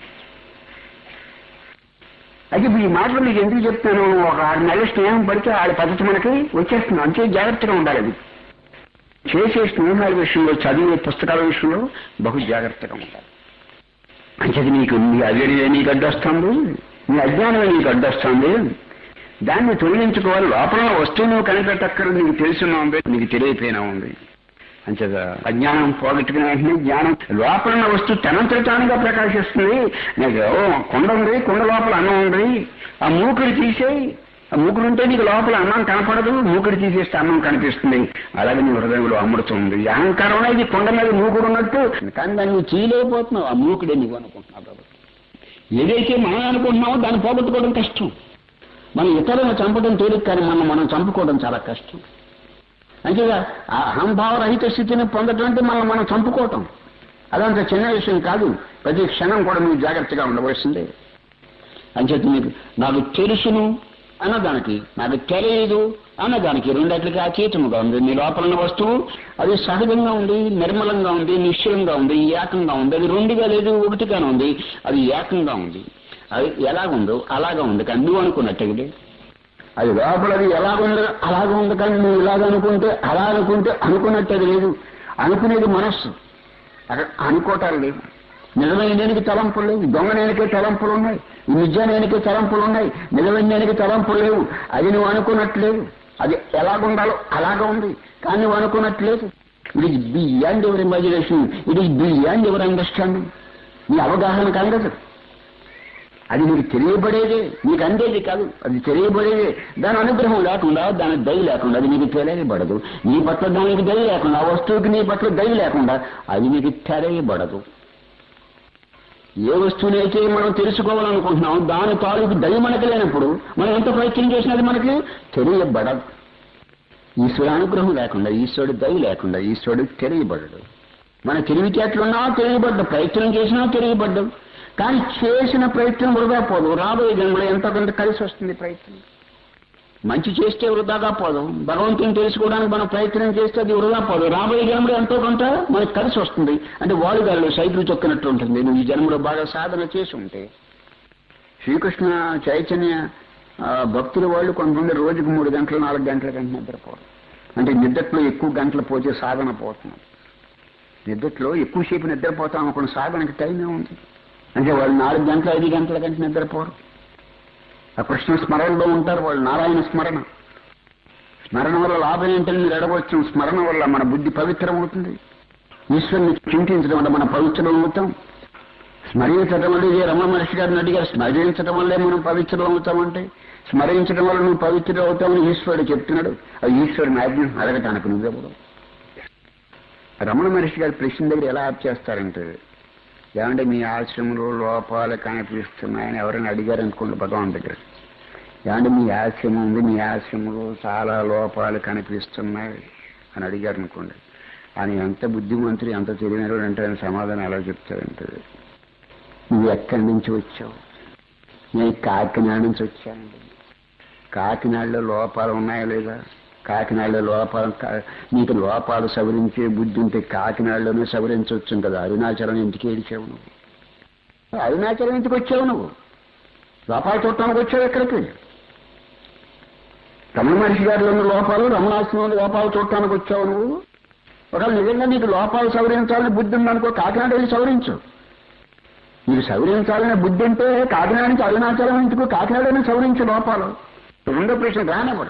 Speaker 1: అయితే ఇప్పుడు ఈ మాటలు మీకు ఎందుకు చెప్తాను ఒక ఆరు నెలల స్నేహం పడితే ఆడ పద్ధతి మనకి వచ్చేస్తుంది అంతే జాగ్రత్తగా ఉండాలి అది చేసే స్నేహాల విషయంలో చదివే పుస్తకాల విషయంలో బహు జాగ్రత్తగా ఉండాలి అంచేది నీకు నీ అవినీతి నీకు అడ్డొస్తుంది నీ అజ్ఞానం నీకు అడ్డొస్తుంది దాన్ని తొలగించుకోవాలి లోపల వస్తువు నువ్వు కనిపెట్టక్కర్ నీకు తెలుసున్నా ఉంది నీకు తెలియపోయినా ఉంది అంచేత అజ్ఞానం పోగొట్టుకునే వెంటనే జ్ఞానం లోపల ఉన్న వస్తువు తనంతట తానుగా ప్రకాశిస్తుంది నీకు ఓ కుండ ఉంది కుండ లోపల అన్నం ఉంది ఆ మూకుడు తీసేయి ఆ మూకుడు ఉంటే నీకు లోపల అన్నం కనపడదు మూకుడు తీసేస్తే అన్నం కనిపిస్తుంది అలాగే నీ హృదయంలో అమృతుంది ఈ అహంకారం అనేది కొండ మీద మూకుడు ఉన్నట్టు కానీ దాన్ని నువ్వు చేయలేకపోతున్నావు ఆ మూకుడే నువ్వు అనుకుంటున్నావు కాబట్టి ఏదైతే మనం అనుకుంటున్నామో దాన్ని పోగొట్టుకోవడం కష్టం మనం ఇతరులను చంపడం తేలిక కానీ మనం మనం చంపుకోవడం చాలా కష్టం అంతేగా ఆ అహంభావరహిత స్థితిని పొందటం అంటే మనం మనం చంపుకోవటం అదంత చిన్న విషయం కాదు ప్రతి క్షణం కూడా నువ్వు జాగ్రత్తగా ఉండవలసిందే అంచేత నీకు నాకు తెలుసును అన్నదానికి నాకు తెలియదు అన్నదానికి రెండట్లకి అతీతముగా ఉంది నీ లోపల ఉన్న వస్తువు అది సహజంగా ఉంది నిర్మలంగా ఉంది నిశ్చలంగా ఉంది ఏకంగా ఉంది అది రెండుగా లేదు ఒకటిగానే ఉంది అది ఏకంగా ఉంది అది ఎలాగుందో అలాగా ఉంది కానీ నువ్వు అనుకున్నట్టు అది లోపల అది ఎలాగుందో అలాగ ఉంది కానీ నువ్వు ఇలాగ అనుకుంటే అలా అనుకుంటే అనుకున్నట్టు అది లేదు అనుకునేది మనస్సు అక్కడ అనుకోవటాలు లేవు నిజమైనకి తలంపులు లేవు దొంగనేనికే తలంపులు ఉన్నాయి ఈ నిజానేనికే తలంపులు ఉన్నాయి నిజమైనకి తలంపులు లేవు అది నువ్వు అనుకున్నట్టు లేదు అది ఎలాగుండాలో అలాగా ఉంది కానీ నువ్వు అనుకున్నట్టు లేదు it is beyond ever imagination it is beyond ever understanding నీ అవగాహనకు అందదు అది నీకు తెలియబడేదే నీకు అందేది కాదు అది తెలియబడేదే దాని అనుగ్రహం లేకుండా దాని దయ లేకుండా అది నీకు తెలియబడదు నీ పట్ల దానికి దయ లేకుండా ఆ వస్తువుకి నీ పట్ల దయ లేకుండా అది నీకు తెలియబడదు ఏ వస్తువునైతే మనం తెలుసుకోవాలనుకుంటున్నాం దాని తాలూకు దయ మనకి లేనప్పుడు మనం ఎంత ప్రయత్నం చేసినా అది మనకి తెలియబడదు ఈశ్వరు అనుగ్రహం లేకుండా ఈశ్వరుడు దయ లేకుండా ఈశ్వరుడు తెలియబడడు మన తెలివితేటలున్నా తెలియబడ్డ ప్రయత్నం చేసినా తెలియబడ్డం కానీ చేసిన ప్రయత్నం వృధా పోదు రాబోయే జన్మలో ఎంతో కొంత కలిసి వస్తుంది ప్రయత్నం మంచి చేస్తే వృధాగా పోదు భగవంతుని తెలుసుకోవడానికి మనం ప్రయత్నం చేస్తే అది వృధా పోదు రాబోయే జన్మలో ఎంతో కొంత మనకు కలిసి వస్తుంది అంటే వాలుగాళ్ళు సైకిల్ చొక్కినట్టు ఉంటుంది నువ్వు ఈ జన్మలో బాగా సాధన చేసి ఉంటే శ్రీకృష్ణ చైతన్య ఆ, భక్తుల వాళ్ళు కొంతమంది రోజుకు మూడు గంటలు నాలుగు గంటల కంటే నిద్రపోరు అంటే నిద్రలో ఎక్కువ గంటలు పోతే సాధన పోతున్నాం నిద్రలో ఎక్కువసేపు నిద్రపోతాం అనుకున్న సాధనకి టైమే ఉంది అంటే వాళ్ళు నాలుగు గంటలు ఐదు గంటల కంటే నిద్రపోరు ఆ కృష్ణ స్మరణలో ఉంటారు వాళ్ళు నారాయణ స్మరణ స్మరణ వల్ల లాభం ఏంటని మీరు అడగవచ్చు స్మరణ వల్ల మన బుద్ధి పవిత్రం అవుతుంది ఈశ్వరుని చింతించడం వల్ల మన పవిత్రం అవుతాం స్మరించడం వల్ల ఇదే రమణ మహర్షి గారిని అడిగారు స్మరించడం వల్లే మనం పవిత్రం అవుతామంటే స్మరించడం వల్ల నువ్వు పవిత్రం అవుతామని ఈశ్వరుడు చెప్తున్నాడు ఆ ఈశ్వరుని ఆజ్ఞ అడగటానికి నువ్వెవడు రమణ మహర్షి గారి ప్రశ్న దగ్గర ఎలా ఆప్ చేస్తారంటే ఏమంటే మీ ఆశ్రమంలో లోపాలు కనిపిస్తున్నాయని ఎవరైనా అడిగారు అనుకోండి భగవాన్ దగ్గర ఏమంటే మీ ఆశ్రమం ఉంది మీ ఆశ్రమంలో చాలా లోపాలు కనిపిస్తున్నాయి అని అడిగారు అనుకోండి ఆయన ఎంత బుద్ధిమంతుడు ఎంత తెలియనివాడు అంటే ఆయన సమాధానం ఎలా చెప్తాడంటే నువ్వు ఎక్కడి నుంచి వచ్చావు నేను కాకినాడ నుంచి వచ్చానండి కాకినాడలో లోపాలు ఉన్నాయా లేదా కాకినాడలో లోపాలు కా- నీకు లోపాలు సవరించే బుద్ధి ఉంటే కాకినాడలోనే సవరించవచ్చు కదా అరుణాచలం ఇంటికి ఏడిచావు నువ్వు అరుణాచలం ఇంటికి వచ్చావు నువ్వు లోపాలు చూడటానికి వచ్చావు ఎక్కడికి రమణ మహర్షి గారిలో ఉన్న లోపాలు రమణాశ్రమంలో లోపాలు చూడటానికి వచ్చావు నువ్వు ఒకవేళ నిజంగా నీకు లోపాలు సవరించాలని బుద్ధి ఉందనుకో కాకినాడ వెళ్ళి సవరించు నీకు సవరించాలనే బుద్ధి అంటే కాకినాడ నుంచి అరుణాచలం ఇంటికి కాకినాడని సవరించు లోపాలు రెండో ప్రశ్న రానివ్వడు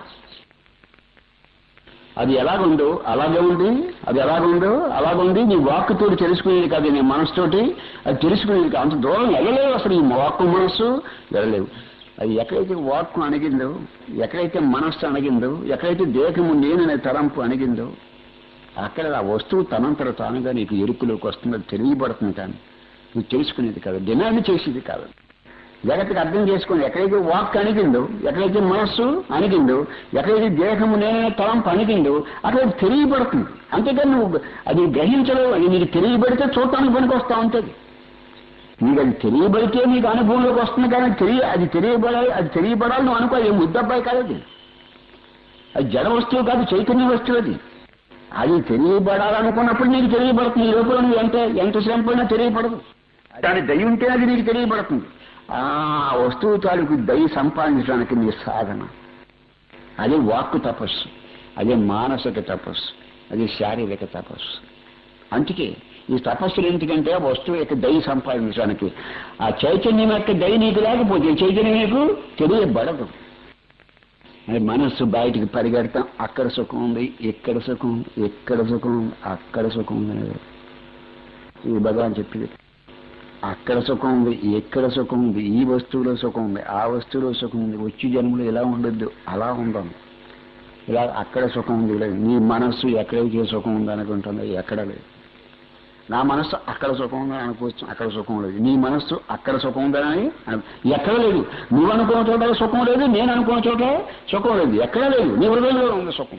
Speaker 1: అది ఎలాగుందో అలాగే ఉంది అది ఎలాగుందో అలాగుంది నీ వాక్కుతోటి తెలుసుకునేది కాదు నీ మనసుతోటి అది తెలుసుకునేది కాదు అంత దూరం వెళ్ళలేవు అసలు ఈ వాక్కు మనస్సు వెళ్ళలేవు అది ఎక్కడైతే వాక్కు అణిగిందో ఎక్కడైతే మనస్సు అణిగిందో ఎక్కడైతే దేహము నేననే తలంపు అణిగిందో అక్కడ ఆ వస్తువు తనంతట తానుగా నీకు ఎరుకులోకి వస్తుందో తెలియబడుతుంది కానీ నువ్వు తెలుసుకునేది కాదు డిమాండ్ చేసేది కాదు జగత్తుకి అర్థం చేసుకుని ఎక్కడైతే వాక్ అణిగిందో ఎక్కడైతే మనస్సు అణిగిందో ఎక్కడైతే దేహము నేనే తలంపు అణిగిందో అక్కడ తెలియబడుతుంది అంతేకాని నువ్వు అది గ్రహించలేవు అది నీకు తెలియబడితే చూడటానికి పనికి వస్తా ఉంటుంది నీకు అది తెలియబడితే నీకు అనుభవంలోకి వస్తుంది కానీ తెలియ అది తెలియబడాలి అది తెలియబడాలి నువ్వు అనుకో అది ముద్దబ్బాయి కాదు అది అది జడ వస్తువు కాదు చైతన్య వస్తువు అది అది తెలియబడాలనుకున్నప్పుడు నీకు తెలియబడుతుంది ఈ లోపల నువ్వు ఎంత ఎంత శ్రమ పడినా తెలియబడదు దాని దయ ఉంటే అది నీకు తెలియబడుతుంది ఆ వస్తువు తాలూకు దయ సంపాదించడానికి నీ సాధన అదే వాక్కు తపస్సు అదే మానసిక తపస్సు అదే శారీరక తపస్సు అందుకే ఈ తపస్సులు ఎందుకంటే ఆ వస్తువు యొక్క దయ సంపాదించడానికి ఆ చైతన్యం యొక్క దయ నీకు లేకపోతే ఈ చైతన్యం నీకు తెలియబడదు అది మనస్సు బయటికి పరిగెడతాం అక్కడ సుఖం ఉంది ఇక్కడ సుఖం ఉంది ఎక్కడ సుఖం ఉంది అక్కడ సుఖం ఉంది అనేది ఇది భగవాన్ చెప్పింది అక్కడ సుఖం ఉంది ఎక్కడ సుఖం ఉంది ఈ వస్తువులో సుఖం ఉంది ఆ వస్తువులో సుఖం ఉంది వచ్చి జన్మలో ఇలా ఉండొద్దు అలా ఉందాం ఇలా అక్కడ సుఖం ఉంది లేదు నీ మనస్సు ఎక్కడైతే సుఖం ఉంది అనుకుంటుందో ఎక్కడ లేదు నా మనస్సు అక్కడ సుఖం ఉందని అనుకోవచ్చు అక్కడ సుఖం లేదు నీ మనస్సు అక్కడ సుఖం ఉందని అను- ఎక్కడ లేదు నువ్వు అనుకున్న చోట సుఖం లేదు నేను అనుకున్న చోట సుఖం లేదు ఎక్కడ లేదు నీ హృదయంలో ఉంది సుఖం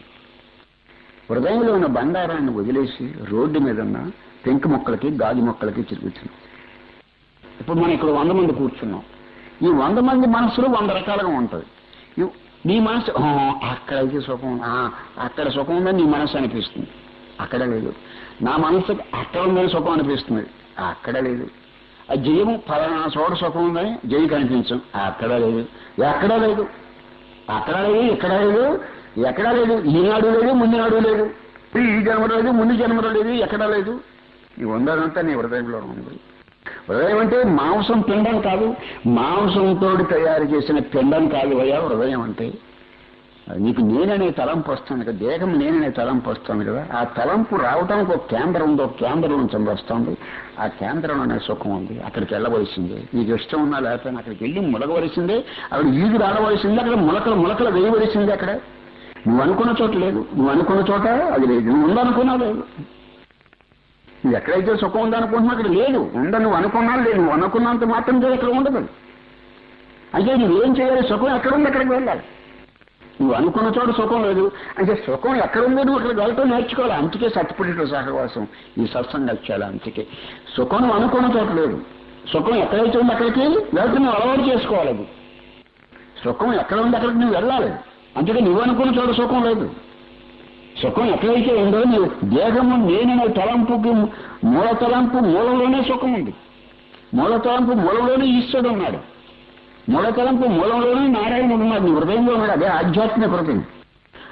Speaker 1: హృదయంలో ఉన్న బంగారాన్ని వదిలేసి రోడ్డు మీద ఉన్న పెంకు మొక్కలకి గాజు మొక్కలకి తిరుగుతుంది ఇప్పుడు మనం ఇక్కడ వంద మంది కూర్చున్నాం ఈ వంద మంది మనసులో వంద రకాలుగా ఉంటుంది ఈ- నీ మనసు "ఆ, అక్కడైతే సుఖం ఆ, అక్కడ సుఖం ఉందని నీ మనసు అనిపిస్తుంది అక్కడ లేదు నా మనసుకి అక్కడ ఉందని సుఖం అనిపిస్తుంది అక్కడ లేదు ఆ జయము ఫలానా చోట సుఖం ఉందని జయ కనిపించం అక్కడ లేదు ఎక్కడ లేదు అక్కడ లేదు ఇక్కడ లేదు ఎక్కడా లేదు ఈనాడు లేదు ముందు నాడు లేదు ఈ జన్మలో లేదు ముందు జన్మలో లేదు ఎక్కడా లేదు నీ ఉందంతా నీ హృదయంలో ఉంది హృదయం అంటే మాంసం పిండం కాదు మాంసంతో తయారు చేసిన పిండం కాదు అయ్యా హృదయం అంటే అది నీకు నేననే తలంపు వస్తుంది కదా దేహం నేననే తలంపు వస్తుంది కదా ఆ తలంపు రావడానికి ఒక కేంద్రం ఉంది ఒక కేంద్రం నుంచి వస్తుంది ఆ కేంద్రంలోనే సుఖం ఉంది అక్కడికి వెళ్ళవలసిందే నీకు ఇష్టం ఉన్నా లేకపోయినా అక్కడికి వెళ్ళి ములగవలసిందే అక్కడ ఈదు రాడవలసిందే అక్కడ ములకలు ములకలు వేయవలసిందే అక్కడ నువ్వు అనుకున్న చోట లేదు నువ్వు అనుకున్న చోట అది లేదు నువ్వు ఉందనుకున్నా లేదు నువ్వు ఎక్కడైతే సుఖం ఉందనుకుంటున్నా అక్కడ లేదు ఉందని నువ్వు అనుకున్నా లేదు నువ్వు అనుకున్నంత మాత్రం చేసి అక్కడ ఉండదు అంటే నువ్వేం చేయాలి సుఖం ఎక్కడుంది అక్కడికి వెళ్ళాలి నువ్వు అనుకున్న చోట సుఖం లేదు అంటే సుఖం ఎక్కడుందో నువ్వు అక్కడికి వెళ్ళటం నేర్చుకోవాలి అందుకే సత్పురుషుల సహవాసం ఈ సత్సంగం వచ్చాలి అందుకే సుఖం నువ్వు అనుకున్న చోట లేదు సుఖం ఎక్కడైతే ఉంది అక్కడికి లేకపోతే నువ్వు అలవాటు చేసుకోవాలి అది సుఖం ఎక్కడ ఉంది అక్కడికి నువ్వు వెళ్ళాలి అందుకే నువ్వు అనుకున్న చోట సుఖం లేదు సుఖం ఎక్కడైతే ఉందో నువ్వు దేహము నేననే తలంపుకి మూల తలంపు మూలంలోనే సుఖం ఉంది మూల తలంపు మూలంలోనే ఈశ్వరుడు ఉన్నాడు మూల తలంపు మూలంలోనే నారాయణుడు ఉన్నాడు నీ హృదయంలో ఉన్నాడు అదే ఆధ్యాత్మిక హృదయం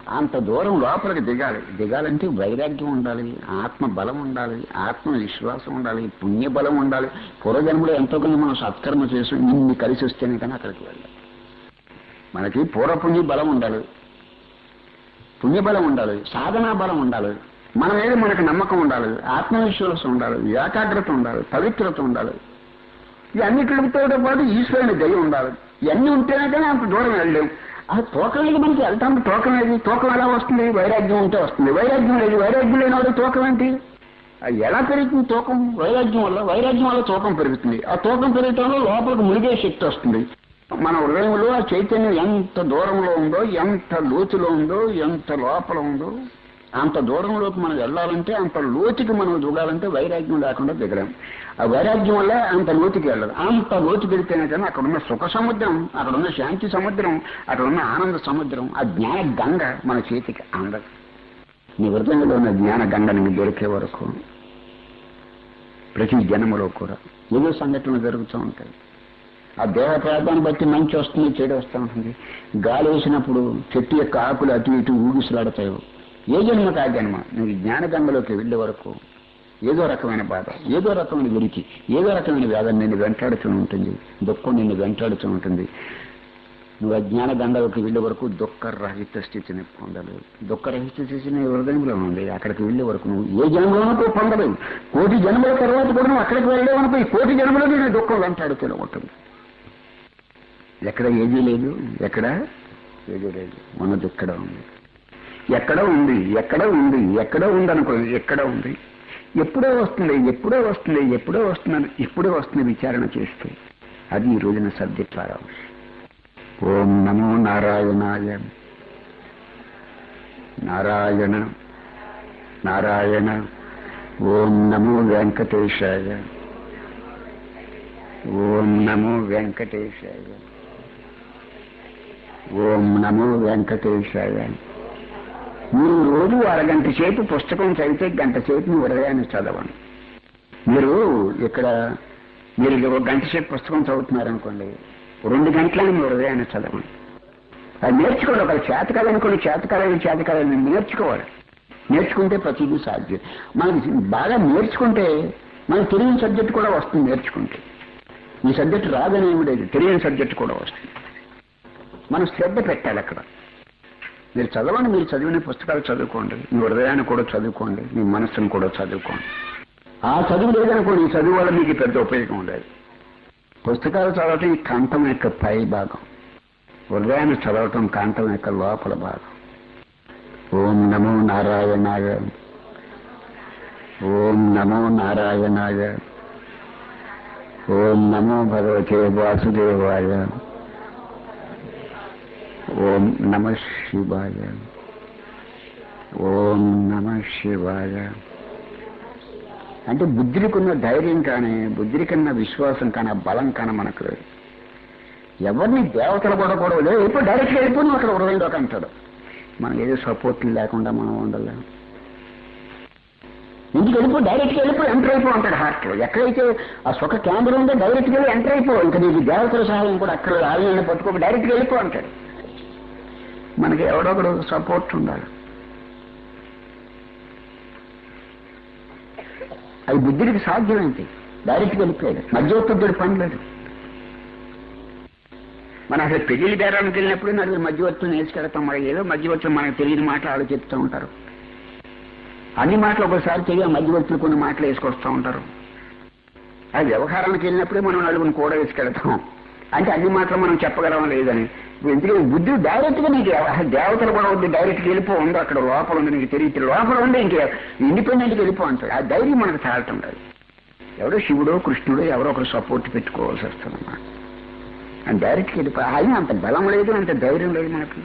Speaker 1: అంత దూరం లోపలికి దిగాలి దిగాలంటే వైరాగ్యం ఉండాలి ఆత్మ బలం ఉండాలి ఆత్మ విశ్వాసం ఉండాలి పుణ్య బలం ఉండాలి పూర్వజన్మలో ఎంతో కొంత మనం సత్కర్మ చేసి ఇన్ని కలిసి వస్తేనే కానీ అక్కడికి వెళ్ళాలి మనకి పూర్వపుణ్య బలం ఉండాలి పుణ్యబలం ఉండాలి సాధనా బలం ఉండాలి మన మీద మనకు నమ్మకం ఉండాలి ఆత్మవిశ్వాసం ఉండాలి ఏకాగ్రత ఉండాలి పవిత్రత ఉండాలి ఇవన్నిటితో పాటు ఈశ్వరుని దయ ఉండాలి ఇవన్నీ ఉంటేనే కానీ అంత దూరం వెళ్ళలేం ఆ తూకం లేదు మనకి వెళ్తాం తూకం లేదు తూకం ఎలా వస్తుంది వైరాగ్యం ఉంటే వస్తుంది వైరాగ్యం లేదు వైరాగ్యం లేని వాడు తూకం ఏంటి అది ఎలా పెరుగుతుంది తూకం వైరాగ్యం వల్ల వైరాగ్యం వల్ల తూకం పెరుగుతుంది ఆ తూకం పెరగటంలో లోపలికి మునిగే శక్తి వస్తుంది మన హృదయంలో ఆ చైతన్యం ఎంత దూరంలో ఉందో ఎంత లోతులో ఉందో ఎంత లోపల ఉందో అంత దూరంలోకి మనం వెళ్ళాలంటే అంత లోతుకి మనం దిగాలంటే వైరాగ్యం లేకుండా దిగలేం ఆ వైరాగ్యం వల్ల అంత లోతుకి వెళ్ళదు అంత లోతుకి వెళ్తేనే కానీ అక్కడ ఉన్న సుఖ సముద్రం అక్కడ ఉన్న శాంతి సముద్రం అక్కడ ఉన్న ఆనంద సముద్రం ఆ జ్ఞాన గంగ మన చేతికి అందదు నీ హృదయంలో ఉన్న జ్ఞాన గంగ నీకు దొరికే వరకు ప్రతి జన్మలో కూడా ఏదో సంఘటనలు జరుగుతూ ఉంటాయి ఆ దేహ ప్రాంతాన్ని బట్టి మంచి వస్తుంది చెడు వస్తూ ఉంటుంది గాలి వేసినప్పుడు చెట్టు యొక్క ఆకులు అటు ఇటు ఊగిసలాడతాయి ఏ జన్మకు ఆ జన్మ నీకు జ్ఞానగంగలోకి వెళ్ళే వరకు ఏదో రకమైన బాధ ఏదో రకమైన విరికి ఏదో రకమైన వేదన నిన్ను వెంటాడుతూ ఉంటుంది దుఃఖం నిన్ను వెంటాడుతూ ఉంటుంది నువ్వు అజ్ఞాన గంగలోకి వెళ్ళే వరకు దుఃఖ రహిత స్థితిని పొందలేవు దుఃఖ రహిత స్థితిని హృదయంలో ఉంది అక్కడికి వెళ్ళే వరకు నువ్వు ఏ జన్మలోనూ పొందలేవు కోటి జన్మల తర్వాత కూడా నువ్వు అక్కడికి వెళ్ళలేవు అనుకో ఈ కోటి జన్మలో నేను దుఃఖం వెంటాడుతూనే ఉంటుంది ఎక్కడ ఏదీ లేదు ఎక్కడ ఏదీ లేదు ఉన్నది ఎక్కడ ఉంది ఎక్కడ ఉంది ఎక్కడ ఉంది ఎక్కడ ఉంది అనుకో ఎక్కడ ఉంది ఎప్పుడో వస్తుంది ఎప్పుడో వస్తుంది ఎప్పుడో వస్తుంది ఎప్పుడో వస్తుంది విచారణ చేస్తే అది ఈ రోజున సబ్జెక్ట్ ద్వారా ఓం నమో నారాయణాయ నారాయణ నారాయణ ఓం నమో వెంకటేశాయ ఓం నమో వెంకటేశాయ ఓం నమో వెంకటేశాయ మీరు రోజు అరగంట సేపు పుస్తకం చదివితే గంట సేపు మీ హృదయాన్ని చదవండి మీరు ఇక్కడ మీరు ఒక గంట సేపు పుస్తకం చదువుతున్నారనుకోండి రెండు గంటలని మీ హృదయాన్ని చదవండి అది నేర్చుకోవాలి ఒక చేత కాదనుకోండి చేత కాదని చేత కాదని నేర్చుకోవాలి నేర్చుకుంటే ప్రతిదీ సాధ్యం మనకి బాగా నేర్చుకుంటే మనకు తెలియని సబ్జెక్ట్ కూడా వస్తుంది నేర్చుకుంటే ఈ సబ్జెక్ట్ రాదని ఏమి లేదు తెలియని సబ్జెక్ట్ కూడా వస్తుంది మనం శ్రద్ధ పెట్టాలి అక్కడ మీరు చదవండి మీరు చదివిన పుస్తకాలు చదువుకోండి మీ హృదయాన్ని కూడా చదువుకోండి మీ మనస్సును కూడా చదువుకోండి ఆ చదువు లేదనుకోండి ఈ చదువు వల్ల మీకు పెద్ద ఉపయోగం ఉండదు పుస్తకాలు చదవటం ఈ కంఠం యొక్క పై భాగం హృదయాన్ని చదవటం కంఠం యొక్క లోపల భాగం ఓం నమో నారాయణాయ ఓం నమో నారాయణాయ ఓం నమో భగవతే వాసుదేవాయ ఓం నమ శివాయ ఓం నమ శివాయ అంటే బుద్ధికున్న ధైర్యం కానీ బుద్ధికన్న విశ్వాసం కానీ ఆ బలం కానీ మనకు లేదు ఎవరిని దేవతలు కూడా కూడా లేదు ఇప్పుడు డైరెక్ట్గా వెళ్ళిపోయి నువ్వు అక్కడ హృదయంలోకి అంటాడు మనం ఏదో సపోర్ట్ లేకుండా మనం ఉండలేము ఇంటికి వెళ్ళిపో డైరెక్ట్గా వెళ్ళిపో ఎంటర్ అయిపో అంటాడు హార్ట్లో ఎక్కడైతే ఆ సుఖ కేంద్రం ఉందో డైరెక్ట్గా వెళ్ళి ఎంటర్ అయిపో ఇంకా నీకు దేవతల సహాయం కూడా అక్కడ ఆలయాన్ని పట్టుకో డైరెక్ట్గా వెళ్ళిపో అంటాడు మనకి ఎవడో ఒకడు సపోర్ట్ ఉండాలి అది బుద్ధికి సాధ్యమైంది డైరెక్ట్గా వెళ్ళిపోయాడు మధ్యవర్తుడు పని లేదు మనం అసలు పెళ్లి బేరానికి వెళ్ళినప్పుడు నలుగురు మధ్యవర్తులు నేర్చుకెళ్తాం మరి ఏదో మధ్యవర్తులు మనకు తెలియని మాటలు వాళ్ళు చెప్తూ ఉంటారు అన్ని మాటలు ఒకసారి తెలియ మధ్యవర్తులు కొన్ని మాటలు వేసుకొస్తూ ఉంటారు అది వ్యవహారానికి వెళ్ళినప్పుడే మనం నలుగురిని కూడా వేసుకెళ్తాం అంటే అన్ని మాటలు మనం చెప్పగలం లేదని ఎందుకంటే బుద్ధి డైరెక్ట్ గా నీకు అసలు దేవతలు కూడా వద్దు డైరెక్ట్ గా వెళ్ళిపో ఉంది అక్కడ లోపల ఉంది నీకు తెలియదు లోపల ఉంది ఇంక ఇండిపెండెంట్ గా వెళ్ళిపో అంటాడు ఆ ధైర్యం మనకు చాలటం లేదు ఎవడో శివుడో కృష్ణుడో ఎవరో ఒకరు సపోర్ట్ పెట్టుకోవాల్సి వస్తుందన్నమాట అని డైరెక్ట్గా వెళ్ళిపో ఆయన అంత బలం లేదు అంత ధైర్యం లేదు మనకు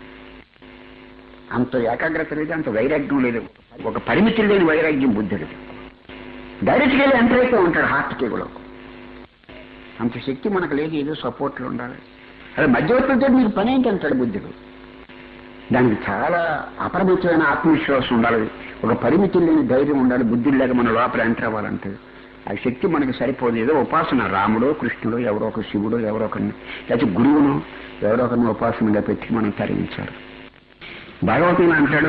Speaker 1: అంత ఏకాగ్రత లేదు అంత వైరాగ్యం లేదు ఒక పరిమితి లేని వైరాగ్యం బుద్ధుడు డైరెక్ట్గా వెళ్ళి ఎంటర్ అయిపోయి ఉంటాడు హార్ట్ కేబులో అంత శక్తి మనకు లేదు ఏదో సపోర్ట్లు ఉండాలి అదే మధ్యవర్తులతో మీకు పని ఏంటి అంటాడు బుద్ధుడు దానికి చాలా అపరిమితమైన ఆత్మవిశ్వాసం ఉండాలి ఒక పరిమితి లేని ధైర్యం ఉండాలి బుద్ధుడు లేక మన లోపల ఎంటర్ అవ్వాలంటే ఆ శక్తి మనకి సరిపోదు ఏదో ఉపాసన రాముడో కృష్ణుడో ఎవరో ఒక శివుడో ఎవరో ఒకరిని లేకపోతే గురువును ఎవరో ఒకరిని ఉపాసనగా పెట్టి మనం తరించాలి భగవతుడు అంటాడు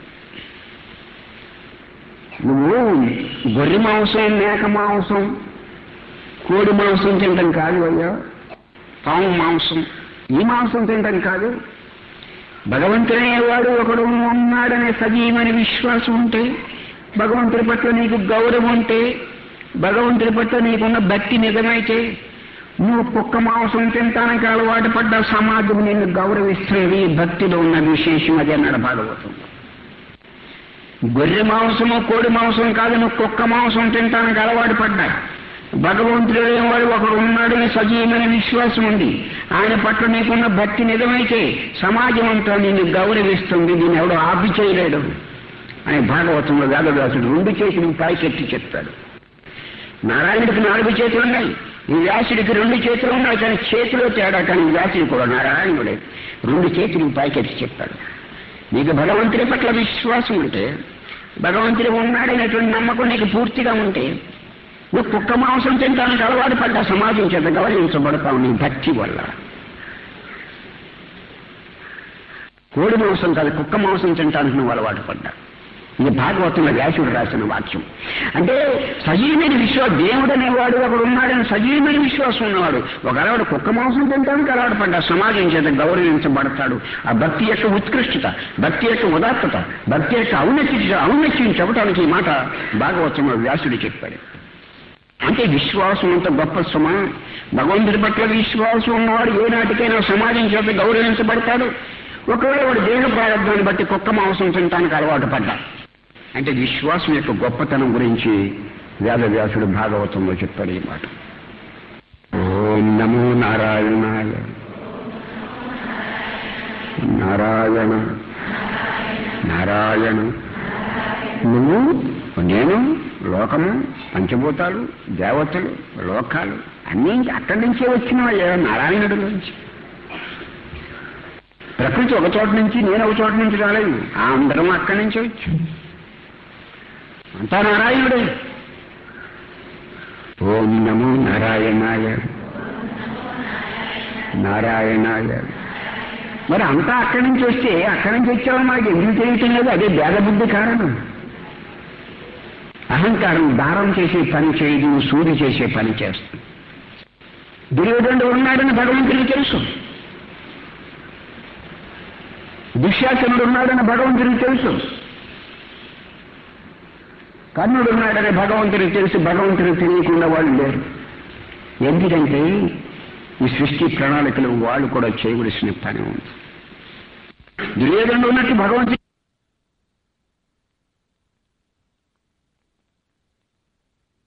Speaker 1: నువ్వు గొర్రె మాంసం మేక మాంసం కోడి మాంసం తినటం కాదు అయ్యా పాము మాంసం ఈ మాంసం తినటం కాదు భగవంతుడనేవాడు ఒకడు ఉన్నాడనే సజీవమైన విశ్వాసం ఉంటే భగవంతుడి పట్ల నీకు గౌరవం ఉంటే భగవంతుడి పట్ల నీకున్న భక్తి నిజమైతే నువ్వు కుక్క మాంసం తింటానికి అలవాటు పడ్డ సమాజం నిన్ను గౌరవిస్తుంది భక్తిలో ఉన్న విశేషం అది అన్నాడు భాగవతం గొర్రె మాంసము కోడి మాంసం కాదు నువ్వు కుక్క మాంసం తింటానికి అలవాటు పడ్డా భగవంతుడు వాడు ఒకడు ఉన్నాడని సజీవమైన విశ్వాసం ఉంది ఆయన పట్ల నీకున్న భక్తి నిజమైతే సమాజం అంతా నిన్ను గౌరవిస్తుంది దీన్ని ఎవడు ఆపి చేయలేడు అని భాగవతంలో వేదవ్యాసుడు రెండు చేతులు పైకెత్తి చెప్తాడు నారాయణుడికి నాలుగు చేతులు ఉన్నాయి ఈ వ్యాసుడికి రెండు చేతులు ఉన్నాయి కానీ చేతిలో తేడా కానీ వ్యాసుడు కూడా నారాయణుడే రెండు చేతులు పైకెత్తి చెప్తాడు నీకు భగవంతుడి పట్ల విశ్వాసం ఉంటే భగవంతుడు ఉన్నాడనేటువంటి నమ్మకం నీకు పూర్తిగా ఉంటే నువ్వు కుక్క మాంసం తింటానికి అలవాటు పడ్డా సమాజం చేత గౌరవించబడతావు నీ భక్తి వల్ల కోడి మాంసం కాదు కుక్క మాంసం తింటానికి నువ్వు అలవాటు పడ్డా ఇది భాగవతంలో వ్యాసుడు రాసిన వాక్యం అంటే సజీవమైన విశ్వాసం దేవుడు అనేవాడు ఒకడు ఉన్నాడని సజీవమైన విశ్వాసం ఉన్నవాడు ఒక అలవాడు కుక్క మాంసం తినడానికి అలవాటు పడ్డా సమాజం చేత గౌరవించబడతాడు ఆ భక్తి యొక్క ఉత్కృష్టత భక్తి యొక్క ఉదాత్తత భక్తి యొక్క ఔన్నత్య ఔన్నత్యం చెప్పడానికి ఈ మాట భాగవతంలో వ్యాసుడు చెప్పాడు అంటే విశ్వాసం అంత గొప్ప సుమ భగవంతుడి పట్ల విశ్వాసం ఉన్నవాడు ఏ నాటికైనా సమాజం చేత గౌరవించబడతాడు ఒకవేళ వాడు దేహ ప్రారంభాన్ని బట్టి కుక్క మాంసం తినడానికి అలవాటు పడ్డా అంటే విశ్వాసం యొక్క గొప్పతనం గురించి వేదవ్యాసుడు భాగవతంలో చెప్పాడు ఈ మాట ఓం నమో నారాయణాయ నారాయణ నారాయణ నువ్వు నేను లోకము పంచభూతాలు దేవతలు లోకాలు అన్నీ అక్కడి నుంచే వచ్చినవయ్యా నారాయణుడి నుంచి ప్రకృతి ఒక చోట నుంచి నేను ఒక చోట నుంచి రాలేదు ఆ అందరం అక్కడి నుంచే వచ్చు అంతా నారాయణుడే ఓం నమో నారాయణాయ నారాయణాయ మరి అంతా అక్కడి నుంచి వస్తే అక్కడి నుంచి వచ్చావో మనకి ఎందుకు తెలియటం లేదు అదే భేదబుద్ధి కారణం అహంకారం దారం చేసే పని చేయదు సూర్య చేసే పని చేస్తుంది దుర్యోధనుడు ఉన్నాడని భగవంతుడికి తెలుసు దుశ్శాసనుడు ఉన్నాడని భగవంతుడికి తెలుసు కర్ణుడు ఉన్నాడని భగవంతుడికి తెలుసు భగవంతుడికి తెలియకుండా వాళ్ళు లేరు ఎందుకంటే ఈ సృష్టి ప్రణాళికలు వాళ్ళు కూడా చేయవలసిన పని ఉంది దుర్యోధనుడు ఉన్నట్టు భగవంతుడు